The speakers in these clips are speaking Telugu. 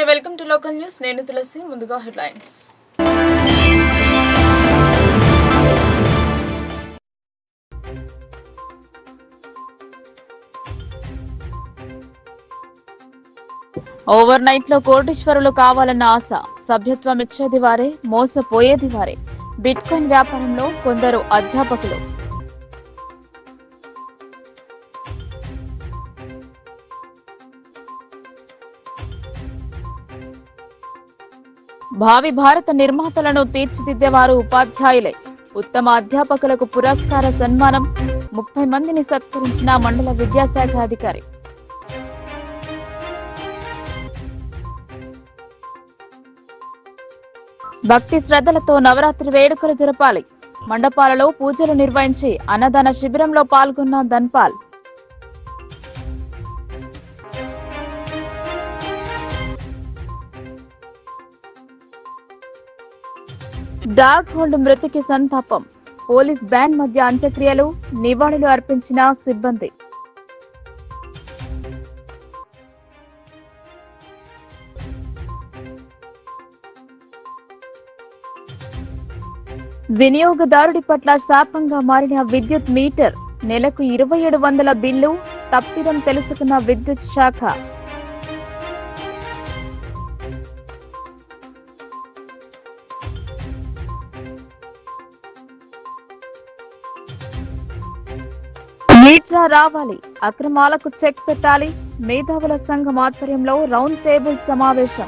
వెల్కమ్ టు లోకల్ న్యూస్ నేను తులసి ముందుగా హెడ్లైన్స్ ఓవర్ నైట్ లో కోటీశ్వరులు కావాలన్న ఆశ సభ్యత్వం ఇచ్చేది వారే మోసపోయేది వారే బిట్ కాయిన్ వ్యాపారంలో కొందరు అధ్యాపకులు భావి భారత నిర్మాతలను తీర్చిదిద్దేవారు ఉపాధ్యాయులే ఉత్తమ అధ్యాపకులకు పురస్కార సన్మానం ముప్పై మందిని సత్కరించిన మండల విద్యాశాఖ అధికారి భక్తి శ్రద్ధలతో నవరాత్రి వేడుకలు జరపాలి మండపాలలో పూజలు నిర్వహించి అన్నదాన శిబిరంలో పాల్గొన్న ధన్పాల్ డాగ్ హోల్డ్ మృతికి సంతాపం పోలీస్ బ్యాన్ మధ్య అంత్యక్రియలు నివాళులు అర్పించిన సిబ్బంది వినియోగదారుడి పట్ల శాపంగా మారిన విద్యుత్ మీటర్ నెలకు ఇరవై ఏడు వందల బిల్లు తప్పిదం తెలుసుకున్న విద్యుత్ శాఖ మీట్రా రావాలి అక్రమాలకు చెక్ పెట్టాలి మేధావుల సంఘం ఆధ్వర్యంలో రౌండ్ టేబుల్ సమావేశం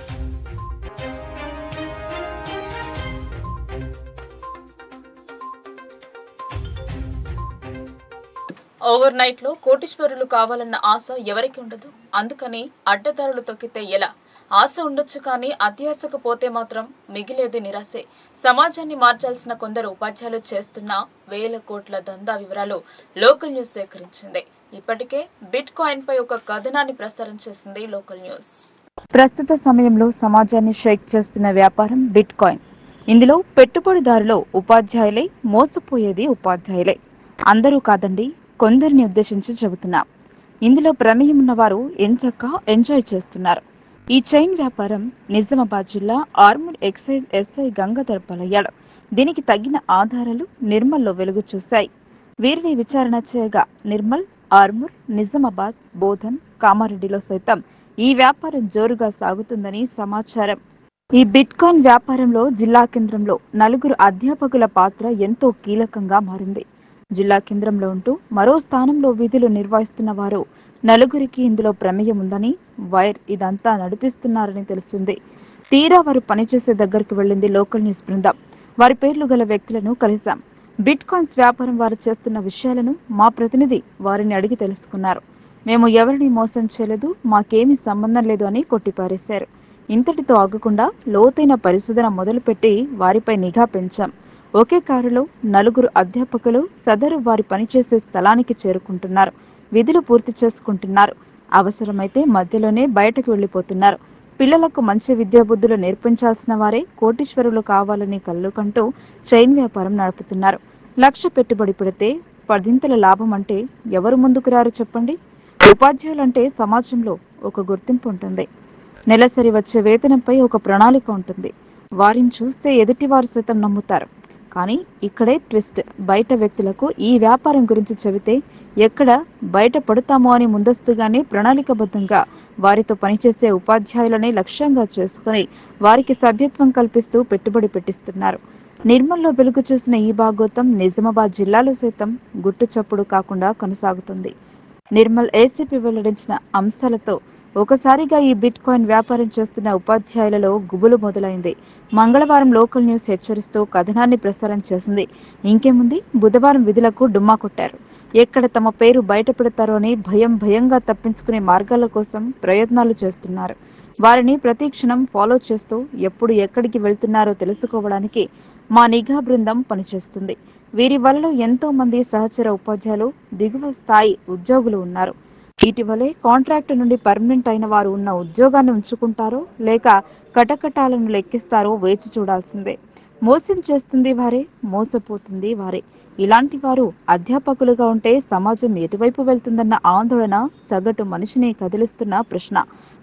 ఓవర్ నైట్ లో కోటీశ్వరులు కావాలన్న ఆశ ఎవరికి ఉండదు అందుకని అడ్డదారులు తొక్కితే ఎలా ఆశ ఉండొచ్చు కానీ అత్యాశకు పోతే మాత్రం మిగిలేది నిరాశే సమాజాన్ని మార్చాల్సిన కొందరు ఉపాధ్యాయులు చేస్తున్న వేల కోట్ల దందా వివరాలు లోకల్ న్యూస్ సేకరించింది ఇప్పటికే బిట్ కాయిన్ పై ఒక కథనాన్ని ప్రసారం చేసింది లోకల్ న్యూస్ ప్రస్తుత సమయంలో సమాజాన్ని షేక్ చేస్తున్న వ్యాపారం బిట్ కాయిన్ ఇందులో పెట్టుబడిదారులు ఉపాధ్యాయులే మోసపోయేది ఉపాధ్యాయులే అందరూ కాదండి కొందరిని ఉద్దేశించి చెబుతున్నా ఇందులో ప్రమేయం ఉన్నవారు ఎంచక్క ఎంజాయ్ చేస్తున్నారు ఈ చైన్ వ్యాపారం నిజామాబాద్ జిల్లా ఆర్మూర్ ఎక్సైజ్ ఎస్ఐ గంగాధర్ బలయ్యాడు దీనికి తగిన ఆధారాలు నిర్మల్లో వెలుగు చూశాయి వీరిని విచారణ చేయగా నిర్మల్ ఆర్మూర్ నిజామాబాద్ బోధన్ కామారెడ్డిలో సైతం ఈ వ్యాపారం జోరుగా సాగుతుందని సమాచారం ఈ బిట్ కాయిన్ వ్యాపారంలో జిల్లా కేంద్రంలో నలుగురు అధ్యాపకుల పాత్ర ఎంతో కీలకంగా మారింది జిల్లా కేంద్రంలో ఉంటూ మరో స్థానంలో విధులు నిర్వహిస్తున్న వారు నలుగురికి ఇందులో ప్రమేయం ఉందని వైర్ ఇదంతా నడిపిస్తున్నారని తెలిసింది తీరా వారు పనిచేసే దగ్గరకు వెళ్ళింది లోకల్ న్యూస్ బృందం వారి పేర్లు గల వ్యక్తులను కలిశాం బిట్ కాయిన్స్ వ్యాపారం వారు చేస్తున్న విషయాలను మా ప్రతినిధి వారిని అడిగి తెలుసుకున్నారు మేము ఎవరిని మోసం చేయలేదు మాకేమీ సంబంధం లేదు అని కొట్టిపారేశారు ఇంతటితో ఆగకుండా లోతైన పరిశోధన మొదలుపెట్టి వారిపై నిఘా పెంచాం ఒకే కారులో నలుగురు అధ్యాపకులు సదరు వారి పనిచేసే స్థలానికి చేరుకుంటున్నారు విధులు పూర్తి చేసుకుంటున్నారు అవసరమైతే మధ్యలోనే బయటకు వెళ్లిపోతున్నారు పిల్లలకు మంచి విద్యాబుద్ధులు నేర్పించాల్సిన వారే కోటీశ్వరులు కావాలని కళ్ళు కంటూ చైన్ వ్యాపారం నడుపుతున్నారు లక్ష పెట్టుబడి పెడితే పదింతల లాభం అంటే ఎవరు ముందుకు రారు చెప్పండి ఉపాధ్యాయులంటే సమాజంలో ఒక గుర్తింపు ఉంటుంది నెలసరి వచ్చే వేతనంపై ఒక ప్రణాళిక ఉంటుంది వారిని చూస్తే ఎదుటివారు సైతం నమ్ముతారు కానీ ఇక్కడే ట్విస్ట్ బయట వ్యక్తులకు ఈ వ్యాపారం గురించి చెబితే ఎక్కడ బయట పడుతామో అని ముందస్తుగానే ప్రణాళికబద్ధంగా వారితో పనిచేసే ఉపాధ్యాయులనే లక్ష్యంగా చేసుకుని వారికి సభ్యత్వం కల్పిస్తూ పెట్టుబడి పెట్టిస్తున్నారు నిర్మల్లో వెలుగు చూసిన ఈ భాగోతం నిజామాబాద్ జిల్లాలో సైతం గుట్టు చప్పుడు కాకుండా కొనసాగుతుంది నిర్మల్ ఏసీపీ వెల్లడించిన అంశాలతో ఒకసారిగా ఈ బిట్ కాయిన్ వ్యాపారం చేస్తున్న ఉపాధ్యాయులలో గుబులు మొదలైంది మంగళవారం లోకల్ న్యూస్ హెచ్చరిస్తూ కథనాన్ని ప్రసారం చేసింది ఇంకేముంది బుధవారం విధులకు డుమ్మా కొట్టారు ఎక్కడ తమ పేరు బయట పెడతారో అని భయం భయంగా తప్పించుకునే మార్గాల కోసం ప్రయత్నాలు చేస్తున్నారు వారిని ప్రతి క్షణం ఫాలో చేస్తూ ఎప్పుడు ఎక్కడికి వెళ్తున్నారో తెలుసుకోవడానికి మా నిఘా బృందం పనిచేస్తుంది వీరి వల్ల ఎంతో మంది సహచర ఉపాధ్యాయులు దిగువ స్థాయి ఉద్యోగులు ఉన్నారు ఇటీవలే కాంట్రాక్ట్ నుండి పర్మనెంట్ అయిన వారు ఉన్న ఉద్యోగాన్ని ఉంచుకుంటారో లేక కటకటాలను లెక్కిస్తారో వేచి చూడాల్సిందే మోసం చేస్తుంది వారే మోసపోతుంది వారే ఇలాంటి వారు అధ్యాపకులుగా ఉంటే సమాజం ఎటువైపు వెళ్తుందన్న ఆందోళన సగటు మనిషిని కదిలిస్తున్న ప్రశ్న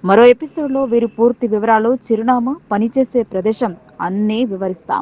మరో ఎపిసోడ్లో వీరి పూర్తి వివరాలు చిరునామా పనిచేసే ప్రదేశం అన్నీ వివరిస్తాం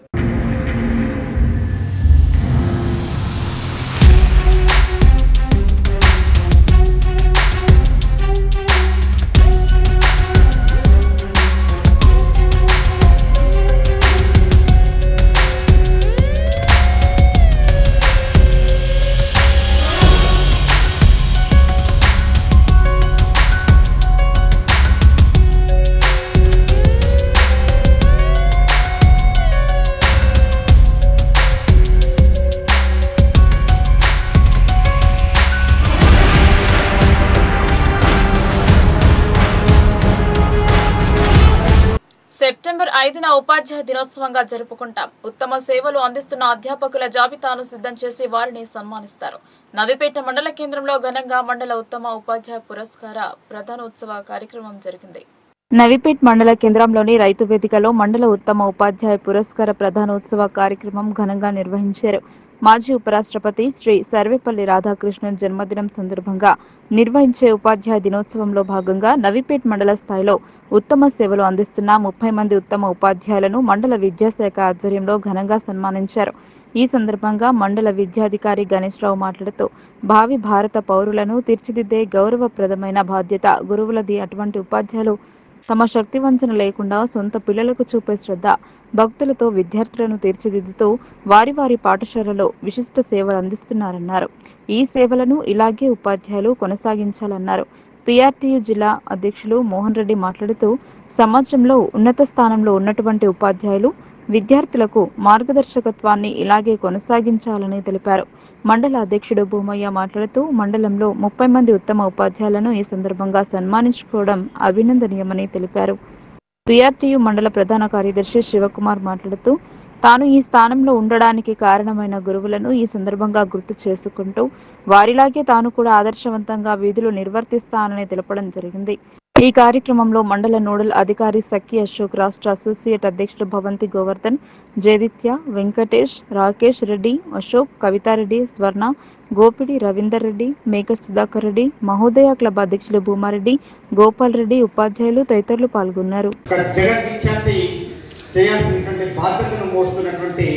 సెప్టెంబర్ ఐదున ఉపాధ్యాయ దినోత్సవంగా జరుపుకుంటాం ఉత్తమ సేవలు అందిస్తున్న అధ్యాపకుల జాబితాను సిద్ధం చేసి వారిని సన్మానిస్తారు నవిపేట మండల కేంద్రంలో ఘనంగా మండల ఉత్తమ ఉపాధ్యాయ పురస్కార ప్రధానోత్సవ కార్యక్రమం జరిగింది నవిపేట్ మండల కేంద్రంలోని రైతు వేదికలో మండల ఉత్తమ ఉపాధ్యాయ పురస్కార ప్రధానోత్సవ కార్యక్రమం ఘనంగా నిర్వహించారు మాజీ ఉపరాష్ట్రపతి శ్రీ సర్వేపల్లి రాధాకృష్ణన్ జన్మదినం సందర్భంగా నిర్వహించే ఉపాధ్యాయ దినోత్సవంలో భాగంగా నవిపేట్ మండల స్థాయిలో ఉత్తమ సేవలు అందిస్తున్న ముప్పై మంది ఉత్తమ ఉపాధ్యాయులను మండల విద్యాశాఖ ఆధ్వర్యంలో ఘనంగా సన్మానించారు ఈ సందర్భంగా మండల విద్యాధికారి గణేష్ రావు మాట్లాడుతూ భావి భారత పౌరులను తీర్చిదిద్దే గౌరవప్రదమైన బాధ్యత గురువులది అటువంటి ఉపాధ్యాయులు తమ శక్తి వంచన లేకుండా సొంత పిల్లలకు చూపే శ్రద్ధ భక్తులతో విద్యార్థులను తీర్చిదిద్దుతూ వారి వారి పాఠశాలలో విశిష్ట సేవలు అందిస్తున్నారన్నారు ఈ సేవలను ఇలాగే ఉపాధ్యాయులు కొనసాగించాలన్నారు పిఆర్టీయు జిల్లా అధ్యక్షులు మోహన్ రెడ్డి మాట్లాడుతూ సమాజంలో ఉన్నత స్థానంలో ఉన్నటువంటి ఉపాధ్యాయులు విద్యార్థులకు మార్గదర్శకత్వాన్ని ఇలాగే కొనసాగించాలని తెలిపారు మండల అధ్యక్షుడు భూమయ్య మాట్లాడుతూ మండలంలో ముప్పై మంది ఉత్తమ ఉపాధ్యాయులను ఈ సందర్భంగా సన్మానించుకోవడం అభినందనీయమని తెలిపారు పిఆర్టీయు మండల ప్రధాన కార్యదర్శి శివకుమార్ మాట్లాడుతూ తాను ఈ స్థానంలో ఉండడానికి కారణమైన గురువులను ఈ సందర్భంగా గుర్తు చేసుకుంటూ వారిలాగే తాను కూడా ఆదర్శవంతంగా విధులు నిర్వర్తిస్తానని తెలపడం జరిగింది ఈ కార్యక్రమంలో మండల నోడల్ అధికారి సఖి అశోక్ రాష్ట్ర అసోసియేట్ అధ్యక్షుడు భవంతి గోవర్ధన్ జయదిత్య వెంకటేష్ రాకేష్ రెడ్డి అశోక్ కవితారెడ్డి స్వర్ణ గోపిడి రవీందర్ రెడ్డి మేక సుధాకర్ రెడ్డి మహోదయ క్లబ్ అధ్యక్షులు భూమారెడ్డి గోపాల్ రెడ్డి ఉపాధ్యాయులు తదితరులు పాల్గొన్నారు ఒక జగద్విఖ్యాతి చేయాల్సినటువంటి బాధ్యతను మోస్తున్నటువంటి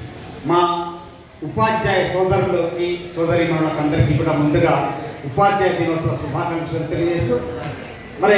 మా ఉపాధ్యాయ సోదరులకి సోదరి అందరికీ కూడా ముందుగా ఉపాధ్యాయ దినోత్సవ శుభాకాంక్షలు తెలియజేస్తూ మరి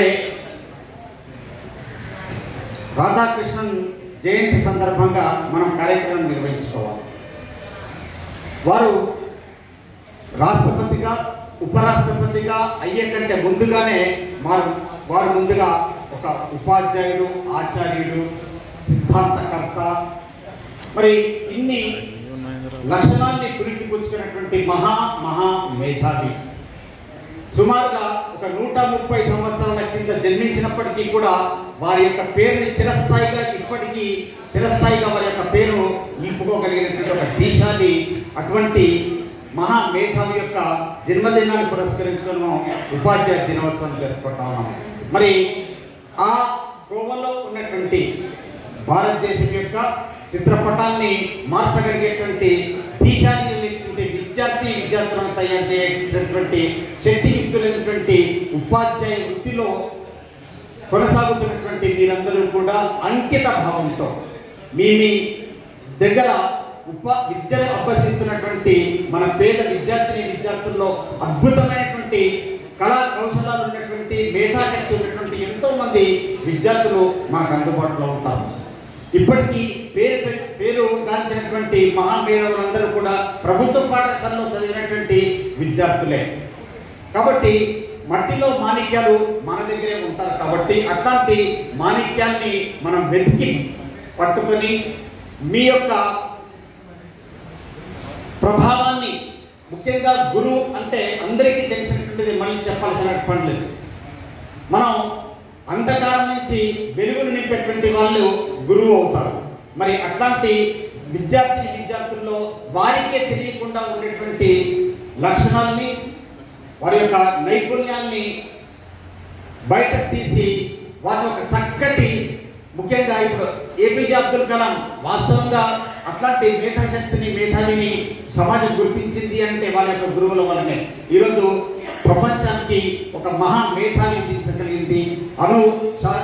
రాధాకృష్ణన్ జయంతి సందర్భంగా మనం కార్యక్రమం నిర్వహించుకోవాలి వారు రాష్ట్రపతిగా ఉపరాష్ట్రపతిగా అయ్యే కంటే ముందుగానే వారు వారు ముందుగా ఒక ఉపాధ్యాయుడు ఆచార్యుడు సిద్ధాంతకర్త మరి ఇన్ని లక్షణాన్ని పురికి పుచ్చుకున్నటువంటి మహా మహా మేధావి సుమారుగా ఒక నూట ముప్పై సంవత్సరాల కింద జన్మించినప్పటికీ కూడా వారి యొక్క పేరుని చిరస్థాయిగా ఇప్పటికీ చిరస్థాయిగా వారి యొక్క పేరు నింపుకోగలిగినటువంటి ఒక దేశాన్ని అటువంటి మహా మేధావి యొక్క జన్మదినాన్ని పురస్కరించుకొని మనం ఉపాధ్యాయ దినోత్సవం జరుపుకుంటా ఉన్నాం మరి ఆ కోవలో ఉన్నటువంటి భారతదేశం యొక్క చిత్రపటాన్ని మార్చగలిగేటువంటి దేశాన్ని ఉన్నటువంటి విద్యార్థి విద్యార్థులను తయారు చేసేటువంటి శక్తియుక్తులైనటువంటి ఉపాధ్యాయ వృత్తిలో కొనసాగుతున్నటువంటి మీరందరూ కూడా అంకిత భావంతో మీ మీ దగ్గర ఉప విద్యను అభ్యసిస్తున్నటువంటి మన పేద విద్యార్థిని విద్యార్థుల్లో అద్భుతమైనటువంటి కళా కౌశలాలు ఉన్నటువంటి మేధాశక్తి ఉన్నటువంటి ఎంతో మంది విద్యార్థులు మనకు అందుబాటులో ఉంటారు ఇప్పటికీ పేరు పె- పేరు గాంచినటువంటి మహామేధావులందరూ కూడా ప్రభుత్వ పాఠశాలలో చదివినటువంటి విద్యార్థులే కాబట్టి మట్టిలో మాణిక్యాలు మన దగ్గరే ఉంటారు కాబట్టి అట్లాంటి మాణిక్యాన్ని మనం వెతికి పట్టుకొని మీ యొక్క ప్రభావాన్ని ముఖ్యంగా గురువు అంటే అందరికీ తెలిసినటువంటిది మళ్ళీ చెప్పాల్సిన పని లేదు మనం అంధకారం నుంచి వెలుగును నింపేటువంటి వాళ్ళు గురువు అవుతారు మరి అట్లాంటి విద్యార్థి విద్యార్థుల్లో వారికే తెలియకుండా ఉండేటువంటి లక్షణాలని వారి యొక్క నైపుణ్యాన్ని బయటకు తీసి వారి యొక్క చక్కటి ముఖ్యంగా ఇప్పుడు ఏపీజే అబ్దుల్ కలాం వాస్తవంగా అట్లాంటి మేధాశక్తిని మేధావిని సమాజం గుర్తించింది అంటే వాళ్ళ యొక్క గురువుల వల్లనే ఈరోజు ప్రపంచానికి ఒక మహా మేధావి అందించగలిగింది జరిగింది అను శా-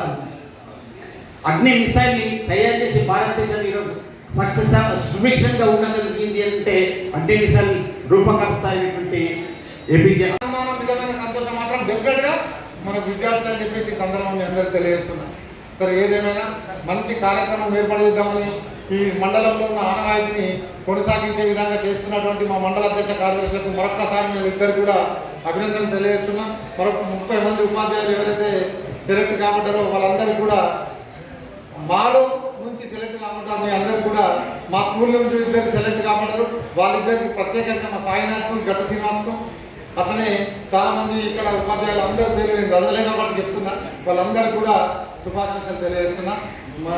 అగ్ని మిసైల్ని తయారు చేసి భారతదేశాన్ని ఈరోజు సక్సెస్ సుభిక్షంగా ఉండగలిగింది అంటే అగ్ని మిసైల్ రూపకర్త అయినటువంటి ఏపీజే అనుమానం నిజమైన సంతోషం మాత్రం డెఫినెట్ గా మన విద్యార్థులు అని చెప్పేసి ఈ సందర్భం మీ అందరికీ తెలియజేస్తున్నా సరే ఏదేమైనా మంచి కార్యక్రమం ఏర్పడిద్దామని ఈ మండలంలో ఉన్న ఆనవాయితీని కొనసాగించే విధంగా చేస్తున్నటువంటి మా మండల అధ్యక్ష కార్యదర్శులకు మరొక్కసారి మేము ఇద్దరు కూడా అభినందనలు తెలియజేస్తున్నాం మరొక ముప్పై మంది ఉపాధ్యాయులు ఎవరైతే సెలెక్ట్ కాబడ్డారో వాళ్ళందరూ కూడా మాలో నుంచి సెలెక్ట్ కాబడ్డారు మీ అందరూ కూడా మా స్కూల్ నుంచి ఇద్దరు సెలెక్ట్ కాబడ్డారు వాళ్ళిద్దరికి ప్రత్యేకంగా మా సాయినాథ్ గట్ట శ్రీనివాస్కు అట్లనే చాలా మంది ఇక్కడ ఉపాధ్యాయులు అందరి పేరు నేను చదవలేను కాబట్టి చెప్తున్నా వాళ్ళందరూ కూడా శుభాకాంక్షలు తెలియజేస్తున్నా మా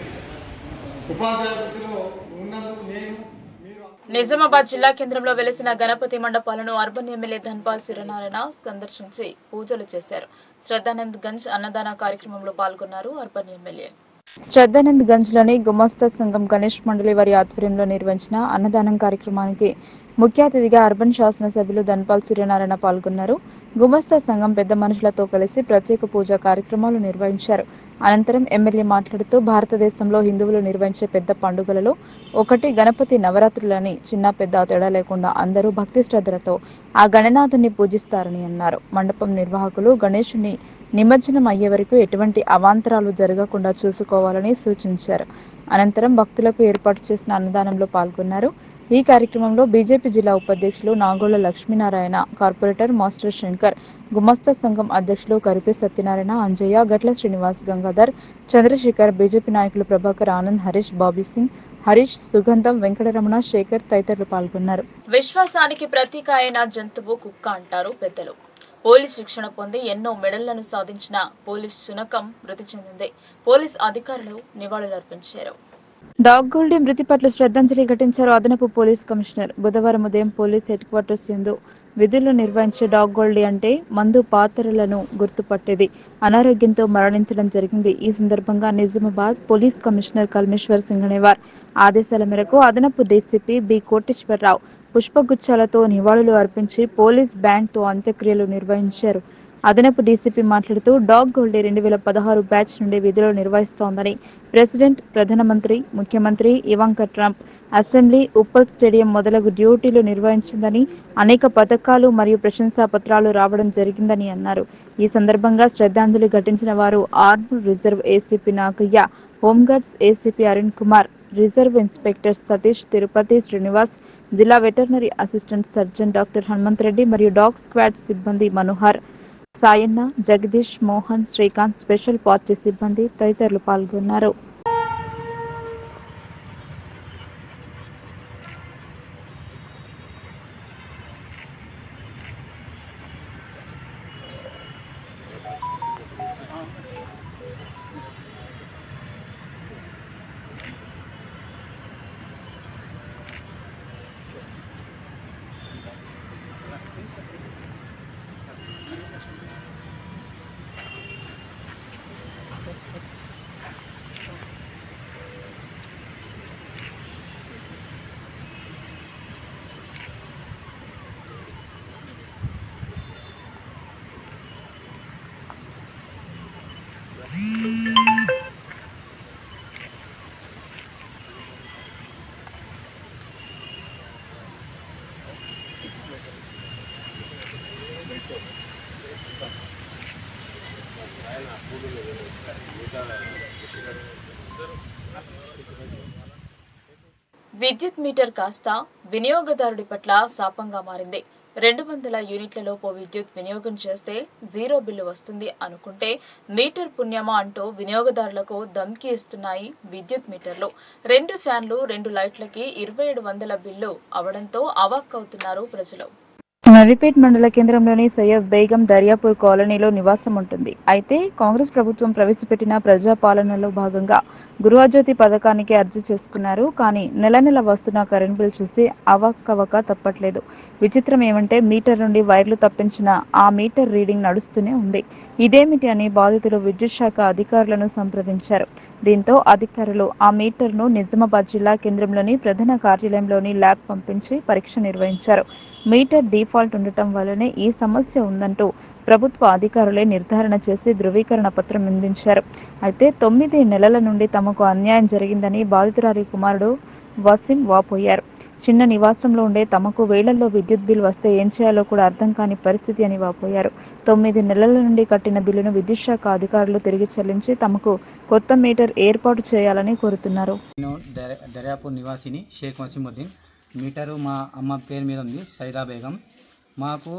ఉపాధ్యాయ వృత్తిలో ఉన్నందుకు నేను మీరు నిజామాబాద్ జిల్లా కేంద్రంలో వెలిసిన గణపతి మండపాలను అర్బన్ ఎమ్మెల్యే ధన్పాల్ సిరనారాయణ సందర్శించి పూజలు చేశారు శ్రద్ధానంద్ గంజ్ అన్నదాన కార్యక్రమంలో పాల్గొన్నారు అర్బన్ ఎమ్మెల్యే శ్రద్ధానంద్ గంజ్ లోని గుమస్తా సంఘం గణేష్ మండలి వారి ఆధ్వర్యంలో నిర్వహించిన అన్నదానం కార్యక్రమానికి ముఖ్య అతిథిగా అర్బన్ శాసనసభ్యులు ధన్పాల్ సూర్యనారాయణ పాల్గొన్నారు గుమస్తా సంఘం పెద్ద మనుషులతో కలిసి ప్రత్యేక పూజా కార్యక్రమాలు నిర్వహించారు అనంతరం ఎమ్మెల్యే మాట్లాడుతూ భారతదేశంలో హిందువులు నిర్వహించే పెద్ద పండుగలలో ఒకటి గణపతి నవరాత్రులని చిన్న పెద్ద తేడా లేకుండా అందరూ భక్తి శ్రద్ధలతో ఆ గణనాథుని పూజిస్తారని అన్నారు మండపం నిర్వాహకులు గణేశుని నిమజ్జనం అయ్యే వరకు ఎటువంటి అవాంతరాలు జరగకుండా చూసుకోవాలని సూచించారు అనంతరం భక్తులకు ఏర్పాటు చేసిన అన్నదానంలో పాల్గొన్నారు ఈ కార్యక్రమంలో బీజేపీ జిల్లా ఉపాధ్యక్షులు నాగోళ్ల లక్ష్మీనారాయణ కార్పొరేటర్ మాస్టర్ శంకర్ గుమస్తా సంఘం అధ్యక్షులు కరిపే సత్యనారాయణ అంజయ్య గట్ల శ్రీనివాస్ గంగాధర్ చంద్రశేఖర్ బీజేపీ నాయకులు ప్రభాకర్ ఆనంద్ హరీష్ బాబీ సింగ్ హరీష్ సుగంధం వెంకటరమణ శేఖర్ తదితరులు పాల్గొన్నారు విశ్వాసానికి ప్రతీక అయిన జంతువు కుక్క అంటారు పెద్దలు పోలీస్ శిక్షణ పొంది ఎన్నో మెడళ్లను సాధించిన పోలీస్ శునకం మృతి చెందింది పోలీస్ అధికారులు నివాళులర్పించారు డాగ్ గోల్డీ మృతి పట్ల శ్రద్ధాంజలి ఘటించారు అదనపు పోలీస్ కమిషనర్ బుధవారం ఉదయం పోలీస్ హెడ్ క్వార్టర్స్ ఎందు విధులు నిర్వహించే డాగ్ గోల్డీ అంటే మందు పాత్రలను గుర్తుపట్టేది అనారోగ్యంతో మరణించడం జరిగింది ఈ సందర్భంగా నిజామాబాద్ పోలీస్ కమిషనర్ కల్మేశ్వర్ సింగనేవార్ ఆదేశాల మేరకు అదనపు డీసీపీ బి కోటేశ్వరరావు పుష్పగుచ్చాలతో నివాళులు అర్పించి పోలీస్ బ్యాండ్తో అంత్యక్రియలు నిర్వహించారు అదనపు డీసీపీ మాట్లాడుతూ డాగ్ గోల్డీ రెండు వేల పదహారు బ్యాచ్ నుండి విధులు నిర్వహిస్తోందని ప్రెసిడెంట్ ప్రధానమంత్రి ముఖ్యమంత్రి Ivanka Trump assembly Uppal stadium మొదలగు డ్యూటీలు నిర్వహించిందని అనేక పథకాలు మరియు ప్రశంసా పత్రాలు రావడం జరిగిందని అన్నారు ఈ సందర్భంగా శ్రద్ధాంజలి ఘటించిన వారు Armoor reserve ACP Nagaiah home guards ACP Arun Kumar reserve inspector Satish Tirupati Srinivas జిల్లా veterinary assistant surgeon doctor Hanumanth Reddy మరియు డాగ్ స్క్వాడ్ సిబ్బంది మనోహర్ సాయన్న జగదీష్ మోహన్ శ్రీకాంత్ స్పెషల్ పార్టీ సిబ్బంది తదితరులు పాల్గొన్నారు విద్యుత్ మీటర్ కాస్త వినియోగదారుడి పట్ల శాపంగా మారింది రెండు వందల యూనిట్లలోపు విద్యుత్ వినియోగం చేస్తే జీరో బిల్లు వస్తుంది అనుకుంటే మీటర్ పుణ్యమా అంటూ వినియోగదారులకు ధమ్కి ఇస్తున్నాయి విద్యుత్ మీటర్లు రెండు ఫ్యాన్లు రెండు లైట్లకి ఇరవై ఏడు వందల బిల్లు అవడంతో అవాక్కవుతున్నారు ప్రజలు నవిపేట్ మండల కేంద్రంలోని సయ్యద్ బేగం దర్యాపూర్ కాలనీలో నివాసం ఉంటుంది అయితే కాంగ్రెస్ ప్రభుత్వం ప్రవేశపెట్టిన ప్రజాపాలనలో భాగంగా గృహజ్యోతి పథకానికి అర్జీ చేసుకున్నారు కానీ నెల నెల వస్తున్న కరెంట్ బిల్ చూసి అవక్కవక తప్పట్లేదు విచిత్రం ఏమంటే మీటర్ నుండి వైర్లు తప్పించిన ఆ మీటర్ రీడింగ్ నడుస్తూనే ఉంది ఇదేమిటి అని బాధితులు విద్యుత్ శాఖ అధికారులను సంప్రదించారు దీంతో అధికారులు ఆ మీటర్ను నిజామాబాద్ జిల్లా కేంద్రంలోని ప్రధాన కార్యాలయంలోని ల్యాబ్ పంపించి పరీక్ష నిర్వహించారు మీటర్ డిఫాల్ట్ ఉండటం వల్లనే ఈ సమస్య ఉందంటూ ప్రభుత్వ అధికారులే నిర్ధారణ చేసి ధృవీకరణ పత్రం అందించారు అయితే తొమ్మిది నెలల నుండి తమకు అన్యాయం జరిగిందని బాధితురాలి కుమారుడు వసీం వాపోయారు చిన్న నివాసంలో ఉండే తమకు వేళ్లలో విద్యుత్ బిల్ వస్తే ఏం చేయాలో కూడా అర్థం కాని పరిస్థితి అని వాపోయారు తొమ్మిది నెలల నుండి కట్టిన బిల్లును విద్యుత్ శాఖ అధికారులు తిరిగి చెల్లించి తమకు కొత్త మీటర్ ఏర్పాటు చేయాలని కోరుతున్నారు నేను దర దర్యాపూర్ నివాసిని షేక్ వసీముద్దీన్ మీటరు మా అమ్మ పేరు మీద ఉంది సైదా బేగం మాకు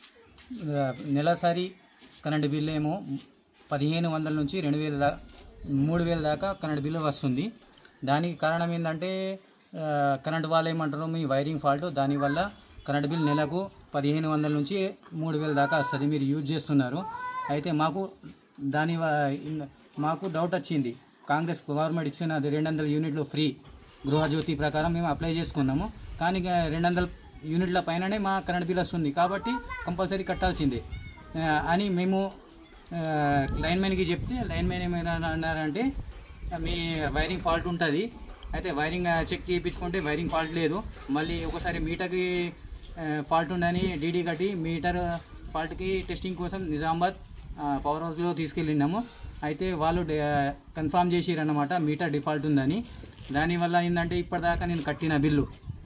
ఆ, నెలసరి కరెంటు బిల్లు ఏమో పదిహేను వందల నుంచి రెండు వేల దా మూడు వేల దాకా కరెంటు బిల్లు వస్తుంది దానికి కారణం ఏంటంటే ఆ, కరెంటు వాళ్ళు ఏమంటారు మీ వైరింగ్ ఫాల్ట్ దానివల్ల కరెంటు బిల్ నెలకు పదిహేను వందల నుంచి మూడు వేల దాకా వస్తుంది మీరు యూజ్ చేస్తున్నారు అయితే మాకు దాని వ- ఇన్- మాకు డౌట్ వచ్చింది కాంగ్రెస్ గవర్నమెంట్ ఇచ్చిన అది రెండు వందల యూనిట్లు ఫ్రీ గృహజ్యోతి ప్రకారం మేము అప్లై చేసుకున్నాము కానీ ఇక రెండు వందల యూనిట్ల పైననే మా కరెంట్ బిల్ వస్తుంది కాబట్టి కంపల్సరీ కట్టాల్సిందే ఆ, అని మేము ఆ, లైన్ మ్యాన్కి చెప్తే లైన్ మ్యాన్ ఏమైనా అన్నారంటే మీ వైరింగ్ ఫాల్ట్ ఉంటుంది అయితే వైరింగ్ చెక్ చేయించుకుంటే వైరింగ్ ఫాల్ట్ లేదు మళ్ళీ ఒకసారి మీటర్కి ఫాల్ట్ ఉందని డీడీ కట్టి మీటర్ ఫాల్ట్కి టెస్టింగ్ కోసం నిజామాబాద్ ఆ, పవర్ హౌస్లో తీసుకెళ్ళినాము అయితే వాళ్ళు డే- కన్ఫామ్ చేసిరన్నమాట మీటర్ డిఫాల్ట్ ఉందని దానివల్ల ఏంటంటే ఇప్పటిదాకా నేను కట్టిన బిల్లు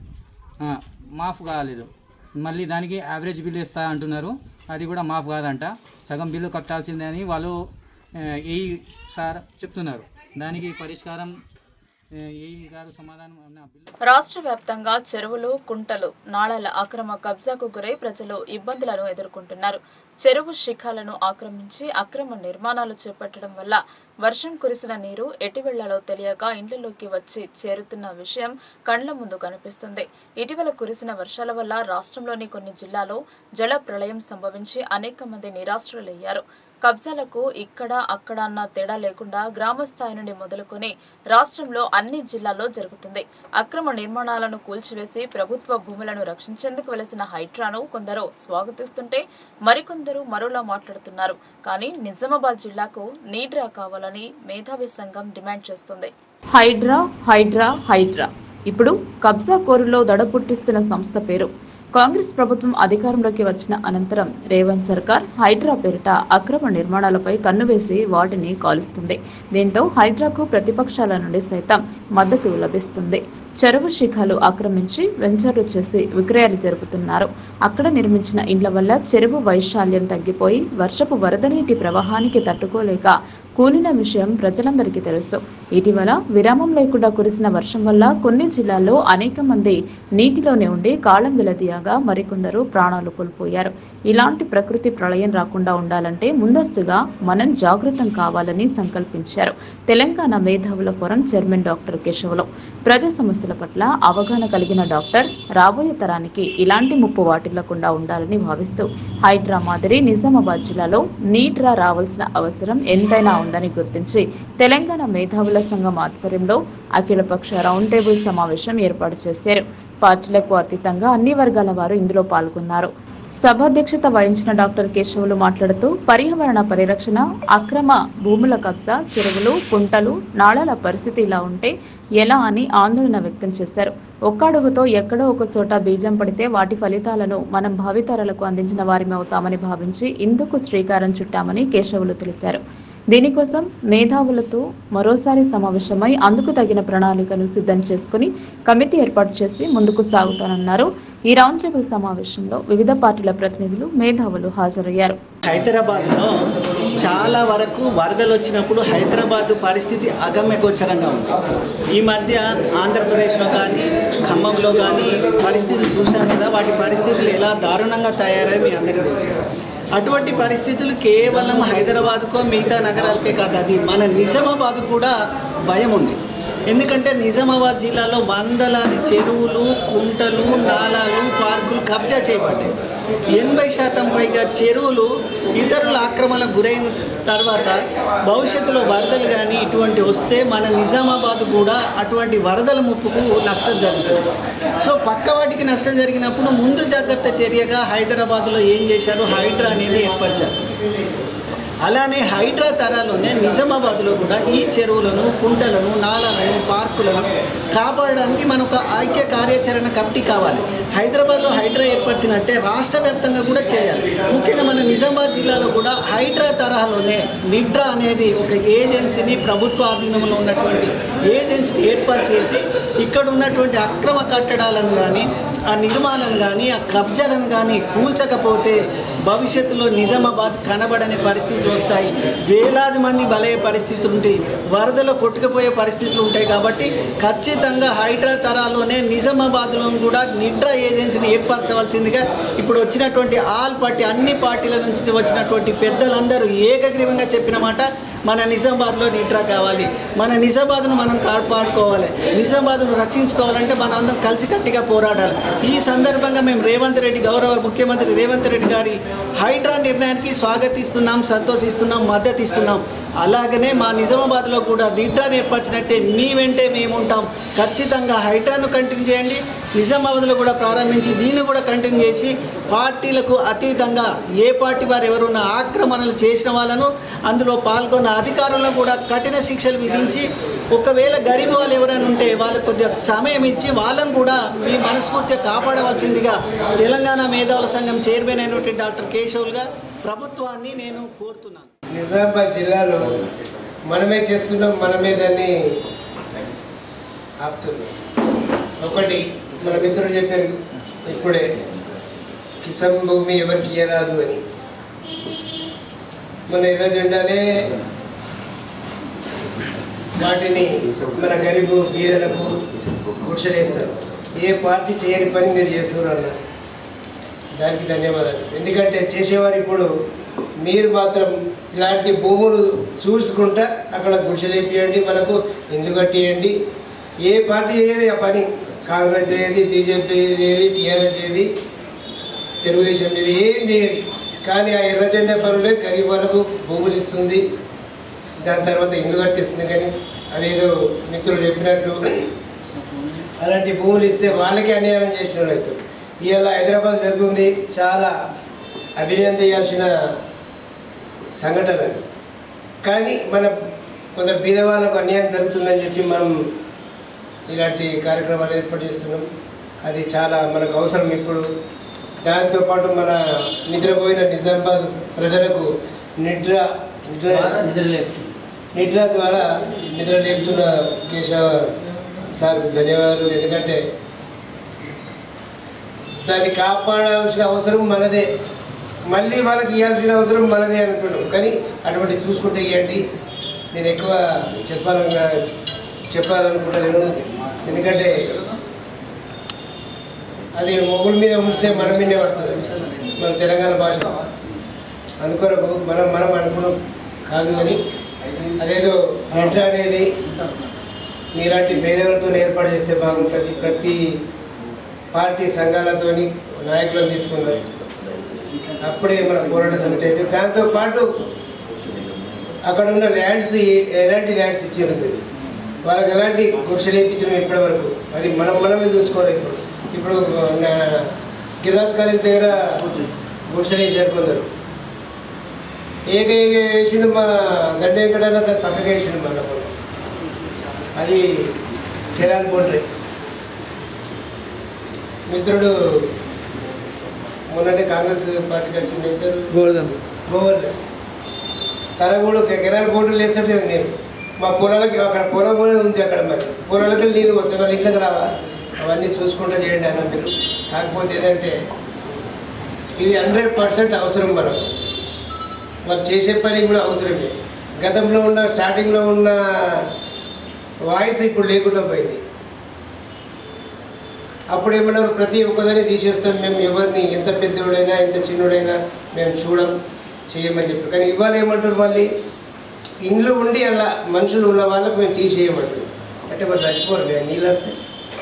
ఆ, మాఫ్ కాలేదు మళ్ళీ దానికి యావరేజ్ బిల్ ఇస్తా అంటున్నారు అది కూడా మాఫ్ కాదంట సగం బిల్లు కట్టాల్సిందే అని వాళ్ళు ఆ, ఏ సార్ చెప్తున్నారు దానికి పరిష్కారం ఆ, ఏ గారు సమాధానం నా బిల్లు రాష్ట్ర వ్యాప్తంగా చెరువులు కుంటలు నాళాల అక్రమ కబ్జాకు గురై ప్రజలు ఇబ్బందులను ఎదుర్కొంటున్నారు చెరువు శిఖాలను ఆక్రమించి అక్రమ నిర్మాణాలు చేపట్టడం వల్ల వర్షం కురిసిన నీరు ఎటు వెళ్లాలో తెలియక ఇండ్లలోకి వచ్చి చేరుతున్న విషయం కండ్ల ముందు కనిపిస్తుంది ఇటీవల కురిసిన వర్షాల వల్ల రాష్ట్రంలోని కొన్ని జిల్లాలో జల ప్రళయం సంభవించి అనేక మంది నిరాశ్రులయ్యారు కబ్జాలకు ఇక్కడ అక్కడ అన్న తేడా లేకుండా గ్రామ స్థాయి నుండి మొదలుకొని రాష్ట్రంలో అన్ని జిల్లాల్లో జరుగుతుంది అక్రమ నిర్మాణాలను కూల్చివేసి ప్రభుత్వ భూములను రక్షించేందుకు వెలసిన హైడ్రాను కొందరు స్వాగతిస్తుంటే మరికొందరు మరోలా మాట్లాడుతున్నారు కానీ నిజామాబాద్ జిల్లాకు నీడ్రా కావాలని మేధావి సంఘం డిమాండ్ చేస్తుంది హైడ్రా హైడ్రా హైడ్రా ఇప్పుడు కబ్జా కోరులో దడ పుట్టిస్తున్న సంస్థ పేరు కాంగ్రెస్ ప్రభుత్వం అధికారంలోకి వచ్చిన అనంతరం రేవంత్ సర్కార్ హైడ్రా పేరిట అక్రమ నిర్మాణాలపై కన్నువేసి వాటిని కాలుస్తుంది దీంతో హైడ్రాకు ప్రతిపక్షాల నుండి సైతం మద్దతు లభిస్తుంది చెరువు శిఖాలు ఆక్రమించి వెంచర్లు చేసి విక్రయాలు జరుపుతున్నారు అక్కడ నిర్మించిన ఇండ్ల వల్ల చెరువు వైశాల్యం తగ్గిపోయి వర్షపు వరద నీటి ప్రవాహానికి తట్టుకోలేక కూలిన విషయం ప్రజలందరికీ తెలుసు ఇటీవల విరామం లేకుండా కురిసిన వర్షం వల్ల కొన్ని జిల్లాల్లో అనేక మంది నీటిలోనే ఉండి కాలం వెలదీయగా మరికొందరు ప్రాణాలు కోల్పోయారు ఇలాంటి ప్రకృతి ప్రళయం రాకుండా ఉండాలంటే ముందస్తుగా మనం జాగృతం కావాలని సంకల్పించారు తెలంగాణ మేధావుల ఫోరం చైర్మన్ డాక్టర్ కేశవరావు ప్రజా సమస్యల పట్ల అవగాహన కలిగిన డాక్టర్ రాబోయే తరానికి ఇలాంటి ముప్పు వాటిల్లకుండా ఉండాలని భావిస్తూ హైడ్రా మాదిరి నిజామాబాద్ జిల్లాలో నీట్రా రావాల్సిన అవసరం ఎంతైనా ఉందని గుర్తించి తెలంగాణ మేధావుల సంఘం ఆధ్వర్యంలో అఖిలపక్ష రౌండ్ టేబుల్ సమావేశం ఏర్పాటు చేశారు పార్టీలకు అతీతంగా అన్ని వర్గాల వారు ఇందులో పాల్గొన్నారు సభాధ్యక్షత వహించిన డాక్టర్ కేశవులు మాట్లాడుతూ పర్యావరణ పరిరక్షణ అక్రమ భూముల కబ్జా చెరువులు కుంటలు నాళాల పరిస్థితి ఇలా ఉంటే ఎలా అని ఆందోళన వ్యక్తం చేశారు ఒక్క అడుగుతో ఎక్కడో ఒక చోట బీజం పడితే వాటి ఫలితాలను మనం భావితరాలకు అందించిన వారిని అవుతామని భావించి ఇందుకు శ్రీకారం చుట్టామని కేశవులు తెలిపారు దీనికోసం మేధావులతో మరోసారి సమావేశమై అందుకు తగిన ప్రణాళికను సిద్ధం చేసుకుని కమిటీ ఏర్పాటు చేసి ముందుకు సాగుతానన్నారు ఈ రౌండ్ టేబుల్ సమావేశంలో వివిధ పార్టీల ప్రతినిధులు మేధావులు హాజరయ్యారు హైదరాబాద్లో చాలా వరకు వరదలు వచ్చినప్పుడు హైదరాబాద్ పరిస్థితి అగమ్యగోచరంగా ఉంది ఈ మధ్య ఆంధ్రప్రదేశ్లో కానీ ఖమ్మంలో కానీ పరిస్థితులు చూసాం కదా వాటి పరిస్థితులు ఎలా దారుణంగా తయారై మీ అందరికీ తెలుసు అటువంటి పరిస్థితులు కేవలం హైదరాబాద్కో మిగతా నగరాలకే కాదు అది మన నిజామాబాద్ కూడా భయం ఉంది ఎందుకంటే నిజామాబాద్ జిల్లాలో వందలాది చెరువులు కుంటలు నాలాలు పార్కులు కబ్జా చేయబడ్డాయి ఎనభై శాతం పైగా చెరువులు ఇతరుల ఆక్రమణకు గురైన తర్వాత భవిష్యత్తులో వరదలు కానీ ఇటువంటి వస్తే మన నిజామాబాద్ కూడా అటువంటి వరదల ముప్పుకు నష్టం జరుగుతుంది సో పక్క వాటికి నష్టం జరిగినప్పుడు ముందు జాగ్రత్త చర్యగా హైదరాబాద్లో ఏం చేశారు హైడ్రా అనేది ఏర్పరిచారు అలానే హైడ్రా తరాలోనే నిజామాబాద్లో కూడా ఈ చెరువులను కుంటలను నాలాలను పార్కులను కాపాడడానికి మన ఒక ఐక్య కార్యాచరణ కమిటీ కావాలి హైదరాబాద్లో హైడ్రా ఏర్పరిచినట్టే రాష్ట్ర వ్యాప్తంగా కూడా చేయాలి ముఖ్యంగా మన నిజామాబాద్ జిల్లాలో కూడా హైడ్రా తరహాలోనే నిడ్రా అనేది ఒక ఏజెన్సీని ప్రభుత్వ ఆధీనంలో ఉన్నటువంటి ఏజెన్సీని ఏర్పాటు చేసి ఇక్కడ ఉన్నటువంటి అక్రమ కట్టడాలను కానీ ఆ నిర్మాణాలను కానీ ఆ కబ్జాలను కానీ కూల్చకపోతే భవిష్యత్తులో నిజామాబాద్ కనబడని పరిస్థితులు వస్తాయి వేలాది మంది బలయ్యే పరిస్థితులు ఉంటాయి వరదలో కొట్టుకుపోయే పరిస్థితులు ఉంటాయి కాబట్టి ఖచ్చితంగా హైడ్రా తరాలోనే నిజామాబాద్లో కూడా నిడ్రా ఏజెన్సీని ఏర్పరచవలసిందిగా ఇప్పుడు వచ్చినటువంటి ఆల్ పార్టీ అన్ని పార్టీల నుంచి వచ్చినటువంటి పెద్దలందరూ ఏకగ్రీవంగా చెప్పిన మాట మన నిజామాబాద్లో నిడ్రా కావాలి మన నిజామాబాద్ను మనం కాపాడుకోవాలి నిజామాబాద్ను రక్షించుకోవాలంటే మనం అందరం కలిసికట్టిగా పోరాడాలి ఈ సందర్భంగా మేము రేవంత్ రెడ్డి గౌరవ ముఖ్యమంత్రి రేవంత్ రెడ్డి గారి హైడ్రా నిర్ణయానికి స్వాగతిస్తున్నాం సంతోషిస్తున్నాం మద్దతు ఇస్తున్నాం అలాగనే మా నిజామాబాద్లో కూడా నిడ్రాని ఏర్పరిచినట్టే మీ వెంటే మేము ఉంటాం ఖచ్చితంగా హైడ్రాను కంటిన్యూ చేయండి నిజామాబాద్లో కూడా ప్రారంభించి దీన్ని కూడా కంటిన్యూ చేసి పార్టీలకు అతీతంగా ఏ పార్టీ వారు ఎవరున్న ఆక్రమణలు చేసిన వాళ్ళను అందులో పాల్గొన్న అధికారులను కూడా కఠిన శిక్షలు విధించి ఒకవేళ గరీబ్ వాళ్ళు ఎవరైనా ఉంటే వాళ్ళకు కొద్దిగా సమయం ఇచ్చి వాళ్ళను కూడా మీ మనస్ఫూర్తిగా కాపాడవలసిందిగా తెలంగాణ మేధావుల సంఘం చైర్మన్ అయినటువంటి డాక్టర్ కేశవులుగా ప్రభుత్వాన్ని నేను కోరుతున్నాను నిజామాబాద్ జిల్లాలో మనమే చేస్తున్నాం మనమే దాన్ని ఆపుతున్నాం ఒకటి మన మిత్రుడు చెప్పారు ఇప్పుడే కిసం భూమి ఎవరికి ఇయ్యరాదు అని మన ఎర్ర జెండాలే వాటిని మన గరీబు బీదలకు గుడ్సలేస్తారు ఏ పార్టీ చేయని పని మీరు చేస్తున్నారు అన్న దానికి ధన్యవాదాలు ఎందుకంటే చేసేవారు ఇప్పుడు మీరు మాత్రం ఇలాంటి భూములు చూసుకుంటా అక్కడ గుడిసెలేపియండి మనకు ఇల్లు కట్టియండి ఏ పార్టీ చేయదు ఆ పని కాంగ్రెస్ చేయదు బీజేపీ చేయదు టీఆర్ఎస్ చేయదు తెలుగుదేశం చేయదు ఏం చేయదు కానీ ఆ ఎర్ర జెండా పనులే గరీబ్ వాళ్ళకు భూములు ఇస్తుంది దాని తర్వాత ఇల్లు కట్టిస్తుంది కానీ అదేదో మిత్రులు చెప్పినట్టు అలాంటి భూములు ఇస్తే వాళ్ళకే అన్యాయం చేసిన వాళ్ళు అవుతారు ఇవాళ హైదరాబాద్ జరుగుతుంది చాలా అభినందించాల్సిన సంఘటన అది కానీ మన కొందరు బీదవాళ్ళకు అన్యాయం జరుగుతుందని చెప్పి మనం ఇలాంటి కార్యక్రమాలు ఏర్పాటు చేస్తున్నాం అది చాలా మనకు అవసరం ఇప్పుడు దాంతోపాటు మన నిద్రపోయిన నిజామాబాద్ ప్రజలకు నిద్ర నిద్ర నిద్ర ద్వారా నిద్ర లేపుతున్న కేశవ సార్ ధన్యవాదాలు ఎందుకంటే దాన్ని కాపాడాల్సిన అవసరం మనదే మళ్ళీ వాళ్ళకి ఇవ్వాల్సిన అవసరం మనదే అనుకున్నాం కానీ అటువంటి చూసుకుంటే ఇవ్వండి నేను ఎక్కువ చెప్పాలన్నా చెప్పాలనుకుంటలేను ఎందుకంటే అది మొగుల మీద ఉంచితే మన మీదే పడుతుంది మన తెలంగాణ భాష అందుకొరకు మనం మనం అనుకున్నాం కాదు అని అదేదో నెట్ అనేది మీలాంటి మేధావులతో ఏర్పాటు చేస్తే బాగుంటుంది ప్రతి పార్టీ సంఘాలతోని నాయకులను తీసుకుందాం అప్పుడే మన పోరాట సమితి అయితే దాంతో పాటు అక్కడ ఉన్న ల్యాండ్స్ ఎలాంటి ల్యాండ్స్ ఇచ్చారు మీరు వాళ్ళకి ఎలాంటి గుడిసెలు ఇప్పించడం ఇప్పటి వరకు అది మనం మనమే చూసుకోవాలి ఇప్పుడు ఇప్పుడు నా గిరిరాజ్ కాలేజ్ దగ్గర గుడిసెలు వేసారు కొందరు ఏక ఏక వేసిండు మా దండ ఎక్కడన్నా దాని పక్కకి వేసిండు మన అది కెరాల్ బోండ్రీ మిత్రుడు మొన్నటి కాంగ్రెస్ పార్టీకి వచ్చిన ఇద్దరు గోవర్ధన్ తన కూడా కెనాల్ బోర్డు లేచట్టు నేను మా పొలాలకి అక్కడ పొలం కూడా ఉంది అక్కడ మరి పొలాలకి నీళ్ళు వస్తాయి వాళ్ళ ఇంట్లోకి రావా అవన్నీ చూసుకుంటూ చేయండి అన్న మీరు కాకపోతే ఏదంటే ఇది హండ్రెడ్ పర్సెంట్ అవసరం మనకు వాళ్ళు చేసే పని కూడా అవసరమే గతంలో ఉన్న స్టార్టింగ్లో ఉన్న వాయిస్ ఇప్పుడు లేకుండా పోయింది అప్పుడు ఏమన్నారు ప్రతి ఒక్కదాన్ని తీసేస్తాం మేము ఎవరిని ఎంత పెద్దోడైనా ఎంత చిన్నోడైనా మేము చూడం చేయమని చెప్పి కానీ ఇవాళ ఏమంటారు మళ్ళీ ఇండ్లు ఉండి అలా మనుషులు ఉన్న వాళ్ళకి మేము తీసేయమంటారు అంటే వాళ్ళు చచ్చిపోరు నేను నీళ్ళు వస్తే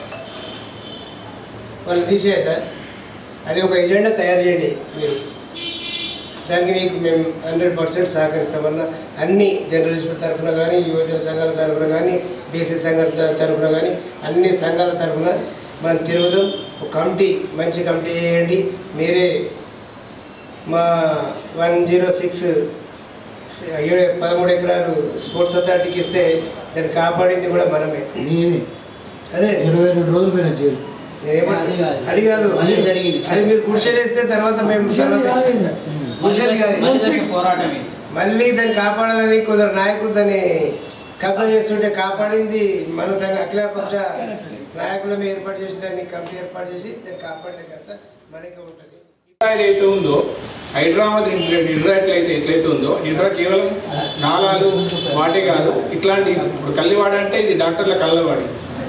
వాళ్ళు తీసేయద్దా అది ఒక ఎజెండా తయారు చేయండి మీరు దానికి మీకు మేము హండ్రెడ్ పర్సెంట్ సహకరిస్తామన్న అన్ని జర్నలిస్టుల తరఫున కానీ యువజన సంఘాల తరఫున కానీ బీసీ సంఘాల త- తరఫున కానీ అన్ని సంఘాల తరఫున మనం తిరుగుదాం ఒక కమిటీ మంచి కమిటీ వేయండి మీరే మా వన్ జీరో సిక్స్ ఏడు పదమూడు ఎకరాలు స్పోర్ట్స్ అథారిటీకి ఇస్తే దాన్ని కాపాడింది కూడా మనమే మేమే అదే ఇరవై రెండు రోజులు పోయిన జైలు నేనేమంటున్నా? అది కాదు మళ్ళీ జరిగింది. అది మీరు కుడిచేస్తే తర్వాత మేము తర్వాత కుడిచేది కాదు పోరాటం ఇది మళ్ళీ దాన్ని కాపాడాలని కొందరు నాయకులు దాన్ని కబ్జా చేస్తుంటే కాపాడింది మన సంఘ అఖిలపక్ష నాయకులమే ఏర్పాటు చేసి దాన్ని కమిటీ ఏర్పాటు చేసి దాన్ని కాపాడిన కథ మనకే ఉంటుంది ఏదైతే ఉందో హైదరాబాద్ నిడ్రా ఎట్లయితే ఎట్లయితే ఉందో నిడ్రా కేవలం నాలాలు వాటే కాదు ఇట్లాంటి ఇప్పుడు కల్లివాడ అంటే ఇది డాక్టర్ల కళ్ళవాడి